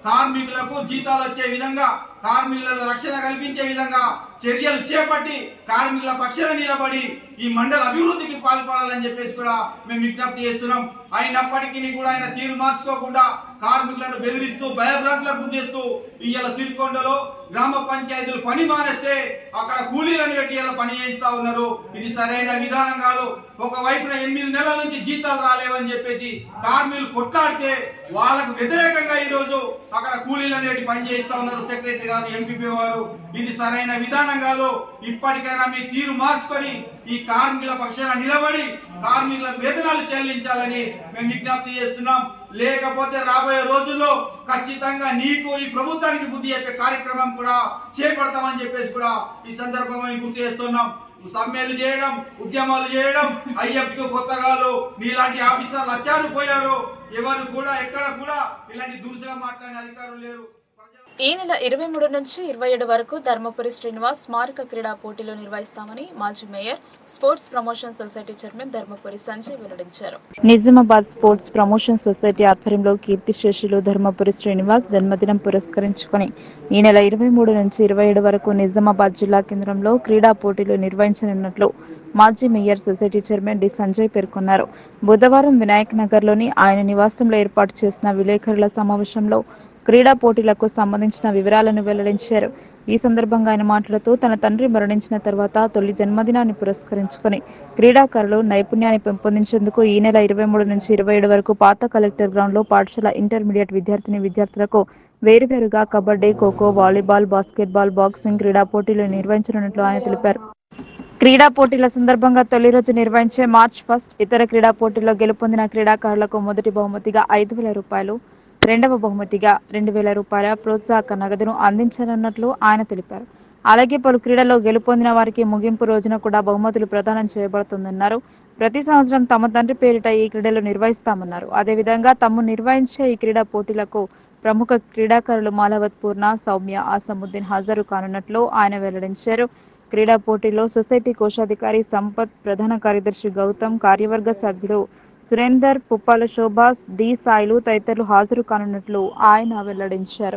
కార్మికులకు జీతాలు వచ్చే విధంగా కార్మికుల రక్షణ కల్పించే విధంగా చర్యలు చేపట్టి కార్మికుల పక్షాన నిలబడి ఈ మండల అభివృద్ధికి పాల్పడాలని చెప్పేసి కూడా మేము విజ్ఞప్తి చేస్తున్నాం అయినప్పటికీ కూడా ఆయన తీరు మార్చుకోకుండా కార్మికులను బెదిరిస్తూ భయభ్రాంతులకు గురి చేస్తూ ఇవాళ సిరికొండలో గ్రామ పంచాయతీలు పని మానేస్తే అక్కడ కూలీలను పెట్టి ఇలా పని చేస్తా ఉన్నారు ఇది సరైన విధానం కాదు ఒక వైపున ఎనిమిది నెలల నుంచి జీతాలు రాలేవని చెప్పేసి కార్మికులు కొట్లాడితే వాళ్ళకు వ్యతిరేకంగా ఈ రోజు అక్కడ కూలీలను పెట్టి పని చేస్తా ఉన్నారు సెక్రటరీ గారు ఎంపీపీ వారు ఇది సరైన విధానం కాదు ఇప్పటికైనా మీ తీరు మార్చుకొని ఈ కార్మికుల పక్షాన నిలబడి కార్మికుల వేతనాలు చెల్లించాలని మేము విజ్ఞప్తి చేస్తున్నాం లేకపోతే రాబోయే రోజుల్లో ఖచ్చితంగా నీకు ఈ ప్రభుత్వానికి బుద్ధి చెప్పే కార్యక్రమం కూడా చేపడతామని చెప్పేసి కూడా ఈ సందర్భంగా మేము గుర్తు చేస్తున్నాం సమ్మెలు చేయడం ఉద్యమాలు చేయడం అయ్యప్ప కొత్తగాలు నీలాంటి ఆఫీసర్లు వచ్చారు పోయారు ఎవరు కూడా ఎక్కడ కూడా ఇలాంటి దురుసుగా మాట్లాడే అధికారులు లేరు ఈ నెల ఇరవై మూడు నుంచి ఇరవై ఏడు వరకు ధర్మపురి శ్రీనివాస్ స్మారక క్రీడా పోటీలు నిర్వహిస్తామని మాజీ mayor sports promotion society chairman Dharmapuri Sanjay వెల్లడించారు నిజామాబాద్ స్పోర్ట్స్ ప్రమోషన్ సొసైటీ ఆధ్వర్యంలో కీర్తిశేషులు ధర్మపురి శ్రీనివాస్ జన్మదినం పురస్కరించుకొని ఈ నెల ఇరవై మూడు నుంచి ఇరవై ఏడు వరకు నిజామాబాద్ జిల్లా కేంద్రంలో క్రీడా పోటీలు నిర్వహించనున్నట్లు మాజీ mayor society chairman D Sanjay పేర్కొన్నారు బుధవారం వినాయక్ నగర్లోని ఆయన నివాసంలో ఏర్పాటు చేసిన విలేకరుల సమావేశంలో క్రీడా పోటీలకు సంబంధించిన వివరాలను వెల్లడించారు ఈ సందర్భంగా ఆయన మాట్లాడుతూ తన తండ్రి మరణించిన తర్వాత తొలి జన్మదినాన్ని పురస్కరించుకొని క్రీడాకారులు నైపుణ్యాన్ని పెంపొందించేందుకు ఈ నెల ఇరవై మూడు నుంచి ఇరవై ఏడు వరకు పాత కలెక్టర్ గ్రౌండ్ లో పాఠశాల ఇంటర్మీడియట్ విద్యార్థిని విద్యార్థులకు వేరువేరుగా kabaddi kho kho volleyball basketball boxing క్రీడా పోటీలు నిర్వహించనున్నట్లు ఆయన తెలిపారు క్రీడా పోటీల సందర్భంగా తొలి రోజు నిర్వహించే మార్చ్ ఫస్ట్ ఇతర క్రీడా పోటీల్లో గెలుపొందిన క్రీడాకారులకు మొదటి బహుమతిగా ఐదు వేల రూపాయలు రెండవ బహుమతిగా రెండు వేల రూపాయల ప్రోత్సాహక నగదును అందించనున్నట్లు ఆయన తెలిపారు అలాగే పలు క్రీడల్లో గెలుపొందిన వారికి ముగింపు రోజున కూడా బహుమతులు ప్రదానం చేయబడుతుందన్నారు ప్రతి సంవత్సరం తమ తండ్రి పేరిట ఈ క్రీడలు నిర్వహిస్తామన్నారు అదేవిధంగా తాము నిర్వహించే ఈ క్రీడా పోటీలకు ప్రముఖ క్రీడాకారులు మాలవత్ పూర్ణ సౌమ్య ఆసముద్దీన్ హాజరు కానున్నట్లు ఆయన వెల్లడించారు క్రీడా పోటీలో సొసైటీ కోశాధికారి సంపత్ ప్రధాన కార్యదర్శి గౌతమ్ కార్యవర్గ సభ్యుడు సురేందర్ పుప్పాల శోభాస్ డి సాయిలు తదితరులు హాజరు కానున్నట్లు ఆయన వెల్లడించారు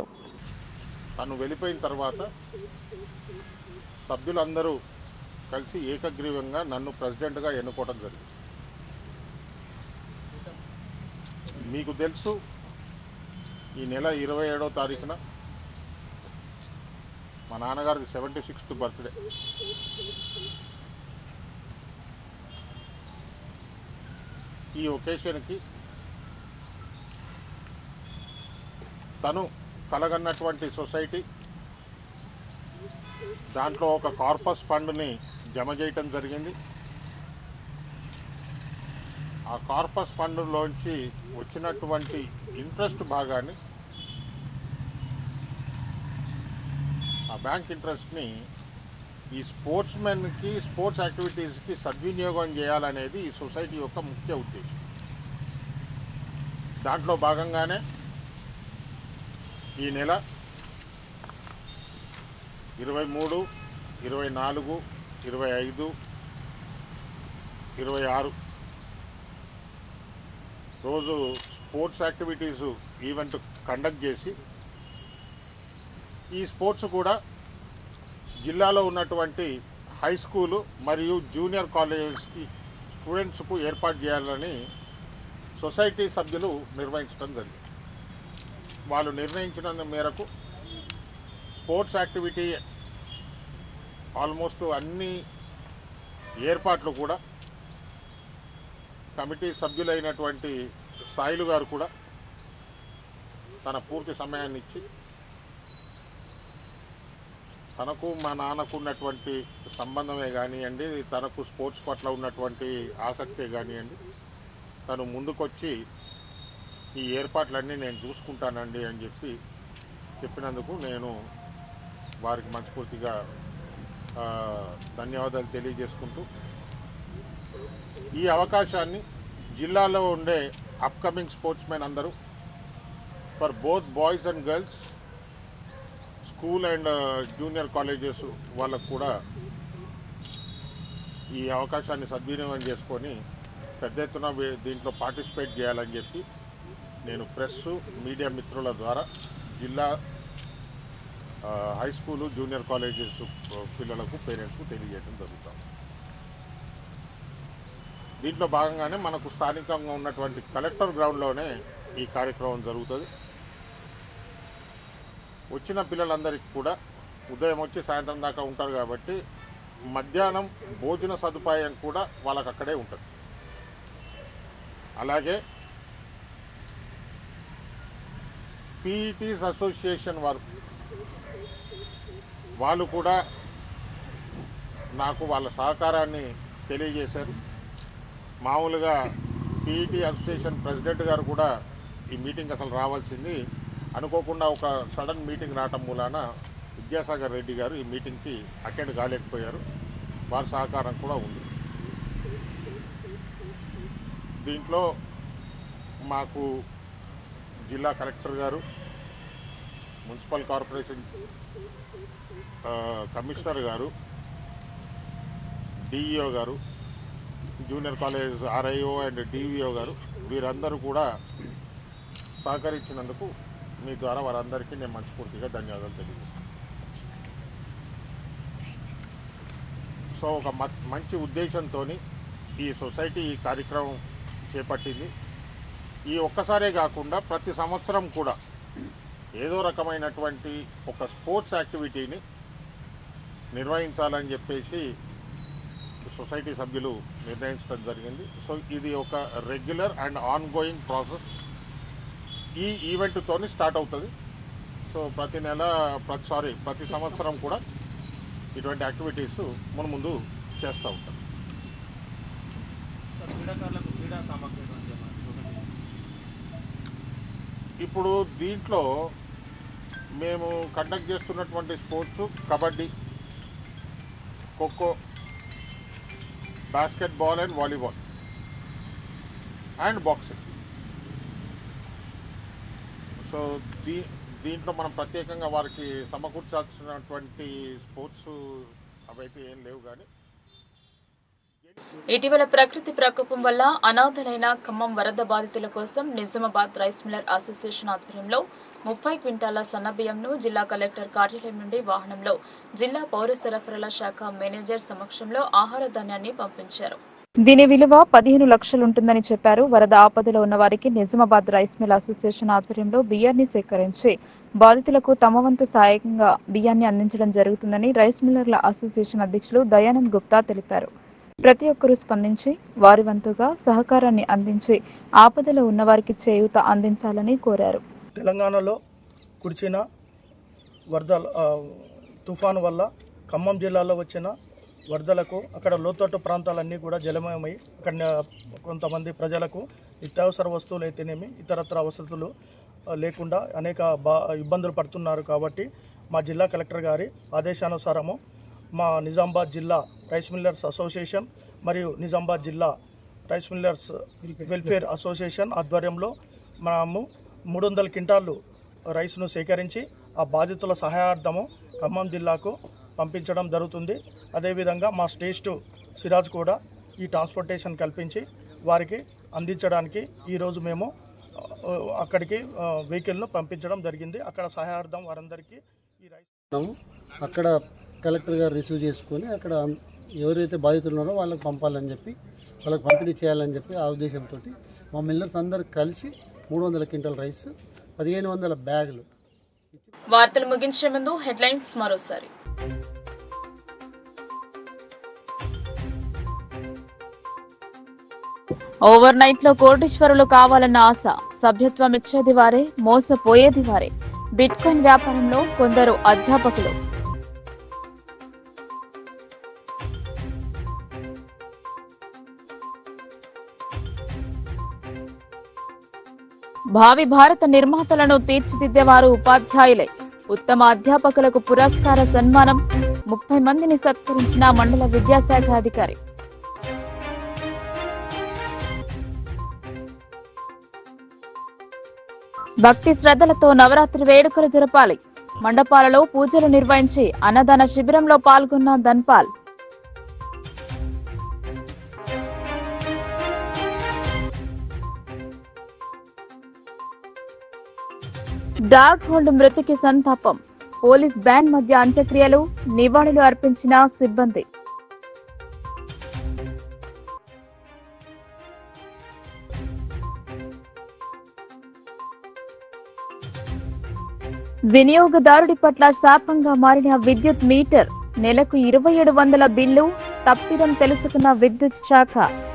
తను వెళ్ళిపోయిన తర్వాత సభ్యులందరూ కలిసి ఏకగ్రీవంగా నన్ను ప్రెసిడెంట్గా ఎన్నుకోవడం జరిగింది మీకు తెలుసు ఈ నెల ఇరవై ఏడవ తారీఖున మా నాన్నగారిది సెవెంటీ సిక్స్త్ బర్త్డే ఈ ఒకేషన్కి తను కలగన్నటువంటి సొసైటీ దాంట్లో ఒక కార్పస్ ఫండ్ని జమ చేయటం జరిగింది ఆ కార్పస్ ఫండ్లోంచి వచ్చినటువంటి ఇంట్రెస్ట్ భాగాన్ని ఆ బ్యాంక్ ఇంట్రెస్ట్ని ఈ స్పోర్ట్స్ మెన్కి స్పోర్ట్స్ యాక్టివిటీస్కి సద్వినియోగం చేయాలనేది ఈ సొసైటీ యొక్క ముఖ్య ఉద్దేశం దాంట్లో భాగంగానే ఈ నెల ఇరవై మూడు ఇరవై నాలుగు ఇరవై ఐదు ఇరవై ఆరు రోజు స్పోర్ట్స్ యాక్టివిటీస్ ఈవెంట్ కండక్ట్ చేసి ఈ స్పోర్ట్స్ కూడా జిల్లాలో ఉన్నటువంటి హై స్కూలు మరియు జూనియర్ కాలేజెస్కి స్టూడెంట్స్కు ఏర్పాటు చేయాలని సొసైటీ సభ్యులు నిర్వహించడం జరిగింది వాళ్ళు నిర్ణయించిన మేరకు స్పోర్ట్స్ యాక్టివిటీ ఆల్మోస్ట్ అన్ని ఏర్పాట్లు కూడా కమిటీ సభ్యులైనటువంటి సాయిలు గారు కూడా తన పూర్తి సమయాన్ని ఇచ్చి తనకు మా నాన్నకు ఉన్నటువంటి సంబంధమే కానివ్వండి తనకు స్పోర్ట్స్ పట్ల ఉన్నటువంటి ఆసక్తే కానివ్వండి తను ముందుకొచ్చి ఈ ఏర్పాట్లన్నీ నేను చూసుకుంటానండి అని చెప్పి చెప్పినందుకు నేను వారికి మనస్ఫూర్తిగా ఆ, ధన్యవాదాలు తెలియజేసుకుంటూ ఈ అవకాశాన్ని జిల్లాలో ఉండే అప్కమింగ్ స్పోర్ట్స్ మెన్ అందరూ for both boys and girls school and junior colleges వాళ్ళకు కూడా ఈ అవకాశాన్ని సద్వినియోగం చేసుకొని పెద్ద ఎత్తున వీ- దీంట్లో పార్టిసిపేట్ చేయాలని చెప్పి నేను ప్రెస్ మీడియా మిత్రుల ద్వారా జిల్లా ఆ, హై స్కూలు జూనియర్ కాలేజెస్ పిల్లలకు పేరెంట్స్కు తెలియజేయడం జరుగుతుంది దీంట్లో భాగంగానే మనకు స్థానికంగా ఉన్నటువంటి కలెక్టర్ గ్రౌండ్లోనే ఈ కార్యక్రమం జరుగుతుంది వచ్చిన పిల్లలందరికీ కూడా ఉదయం వచ్చి సాయంత్రం దాకా ఉంటారు కాబట్టి మధ్యాహ్నం భోజన సదుపాయం కూడా వాళ్ళకి అక్కడే ఉంటుంది అలాగే పీఈటీస్ అసోసియేషన్ వారు వాళ్ళు కూడా నాకు వాళ్ళ సహకారాన్ని తెలియజేశారు మామూలుగా పీఈటీ అసోసియేషన్ ప్రెసిడెంట్ గారు కూడా ఈ మీటింగ్ అసలు రావాల్సింది అనుకోకుండా ఒక సడన్ మీటింగ్ రావటం మూలాన విద్యాసాగర్ రెడ్డి గారు ఈ మీటింగ్కి అటెండ్ కాలేకపోయారు వారి సహకారం కూడా ఉంది దీంట్లో మాకు జిల్లా కలెక్టర్ గారు మున్సిపల్ కార్పొరేషన్ ఆ, కమిషనర్ గారు డిఈఓ గారు junior college RIO and DVO గారు వీరందరూ కూడా సహకరించినందుకు మీ ద్వారా వారందరికీ నేను మనస్ఫూర్తిగా ధన్యవాదాలు తెలియజేస్తాను సో ఒక మ- మంచి ఉద్దేశంతో ఈ సొసైటీ ఈ కార్యక్రమం చేపట్టింది ఈ ఒక్కసారే కాకుండా ప్రతి సంవత్సరం కూడా ఏదో రకమైనటువంటి ఒక స్పోర్ట్స్ యాక్టివిటీని నిర్వహించాలని చెప్పేసి సొసైటీ సభ్యులు నిర్ణయించడం జరిగింది సో ఇది ఒక regular and ongoing process ఈ ఈవెంట్తోని స్టార్ట్ అవుతుంది సో ప్రతి నెల ప్రతి సారీ ప్రతి సంవత్సరం కూడా ఇటువంటి యాక్టివిటీస్ మన ముందు చేస్తూ ఉంటాం సార్ క్రీడాకారులకు క్రీడా సామగ్రి ఎటువంటి మన సొసైటీలో? ఇప్పుడు దీంట్లో మేము కండక్ట్ చేస్తున్నటువంటి sports kabaddi kho kho basketball and volleyball and boxing so దీ దీంట్లో మనం ప్రత్యేకంగా వారికి సమకూర్చాల్సినటువంటి స్పోర్ట్స్ అవైతే ఏం లేవు కానీ ఇటీవల ప్రకృతి ప్రకోపం వల్ల అనాథలైన ఖమ్మం వరద బాధితుల కోసం నిజామాబాద్ రైస్ మిల్లర్ అసోసియేషన్ ఆధ్వర్యంలో ముప్పై క్వింటాల సన్నబియ్యంను జిల్లా కలెక్టర్ కార్యాలయం నుండి వాహనంలో జిల్లా పౌర సరఫరాల శాఖ మేనేజర్ సమక్షంలో ఆహార ధాన్యాన్ని పంపించారు దీని విలువ పదిహేను లక్షలుంటుందని చెప్పారు వరద ఆపదలో ఉన్న వారికి నిజామాబాద్ రైస్ మిల్ అసోసియేషన్ ఆధ్వర్యంలో బియ్యాన్ని సేకరించి బాధితులకు తమ వంతు సాయంగా బియ్యాన్ని అందించడం జరుగుతుందని రైస్ మిల్లర్ల అసోసియేషన్ అధ్యక్షులు దయానంద్ గుప్తా తెలిపారు ప్రతి ఒక్కరూ స్పందించి వారి వంతుగా సహకారాన్ని అందించి ఆపదలో ఉన్న వారికి చేయూత అందించాలని కోరారు తెలంగాణలో కురిచిన వరద ఆ, తుఫాను వల్ల ఖమ్మం జిల్లాలో వచ్చిన వరదలకు అక్కడ లోతట్టు ప్రాంతాలన్నీ కూడా జలమయమై అక్కడ కొంతమంది ప్రజలకు నిత్యావసర వస్తువులు అయితేనేమి ఇతరత్ర వసతులు ఆ, లేకుండా అనేక బా ఇబ్బందులు పడుతున్నారు కాబట్టి మా జిల్లా కలెక్టర్ గారి ఆదేశానుసారము మా నిజామాబాద్ జిల్లా రైస్ మిల్లర్స్ అసోసియేషన్ మరియు నిజామాబాద్ జిల్లా రైస్ మిల్లర్స్ వెల్ఫేర్ అసోసియేషన్ ఆధ్వర్యంలో మనము మూడు వందల క్వింటాళ్ళు రైస్ను సేకరించి ఆ బాధితుల సహాయార్థము ఖమ్మం జిల్లాకు పంపించడం జరుగుతుంది అదేవిధంగా మా స్టేట్ సిరాజ్ కూడా ఈ ట్రాన్స్పోర్టేషన్ కల్పించి వారికి అందించడానికి ఈరోజు మేము ఆ, అక్కడికి ఆ, వెహికల్ను పంపించడం జరిగింది అక్కడ సహాయార్థం వారందరికీ ఈ రైస్ ఉన్నాము అక్కడ కలెక్టర్ గారు రిసీవ్ చేసుకొని అక్కడ ఎవరైతే బాధితులు ఉన్నారో వాళ్ళకి పంపాలని చెప్పి వాళ్ళకి పంపిణీ చేయాలని చెప్పి ఆ ఉద్దేశంతో మా మిల్లర్స్ అందరు కలిసి మూడు వందల క్వింటల్ రైస్ పదిహేను వందల బ్యాగులు వార్తలు ముగించే ముందు హెడ్లైన్స్ మరోసారి ఓవర్ నైట్ లో కోటీశ్వరులు కావాలన్న ఆశ సభ్యత్వం ఇచ్చేది వారే మోసపోయేది వారే బిట్ కాయిన్ వ్యాపారంలో కొందరు అధ్యాపకులు భావి భారత నిర్మాతలను తీర్చిదిద్దేవారు ఉపాధ్యాయులే ఉత్తమ అధ్యాపకులకు పురస్కార సన్మానం ముప్పై మందిని సత్కరించిన మండల విద్యాశాఖ అధికారి భక్తి శ్రద్ధలతో నవరాత్రి వేడుకలు జరపాలి మండపాలలో పూజలు నిర్వహించి అన్నదాన శిబిరంలో పాల్గొన్న ధన్పాల్ డాగ్ హోల్డ్ మృతికి సంతాపం పోలీస్ బ్యాండ్ మధ్య అంత్యక్రియలు నివాళులు అర్పించిన సిబ్బంది వినియోగదారుడి పట్ల శాపంగా మారిన విద్యుత్ మీటర్ నెలకు ఇరవై ఏడు వందల బిల్లు తప్పిదం తెలుసుకున్న విద్యుత్ శాఖ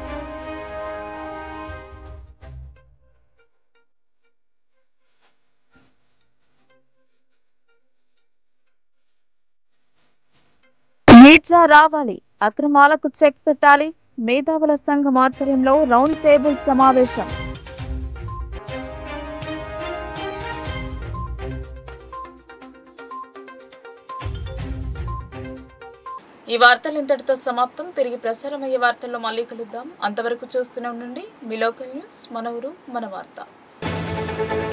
మీట్రా రావాలి అక్రమాలకు చెక్ పెట్టాలి మేధావుల సంఘం ఆధ్వర్యంలో రౌండ్ టేబుల్ సమావేశం ఈ వార్తలు ఇంతటితో సమాప్తం తిరిగి ప్రసారమయ్యే వార్తల్లో మళ్ళీ కలుద్దాం అంతవరకు చూస్తూనే ఉండండి మీ లోకల్ న్యూస్ మన ఊరు మన వార్త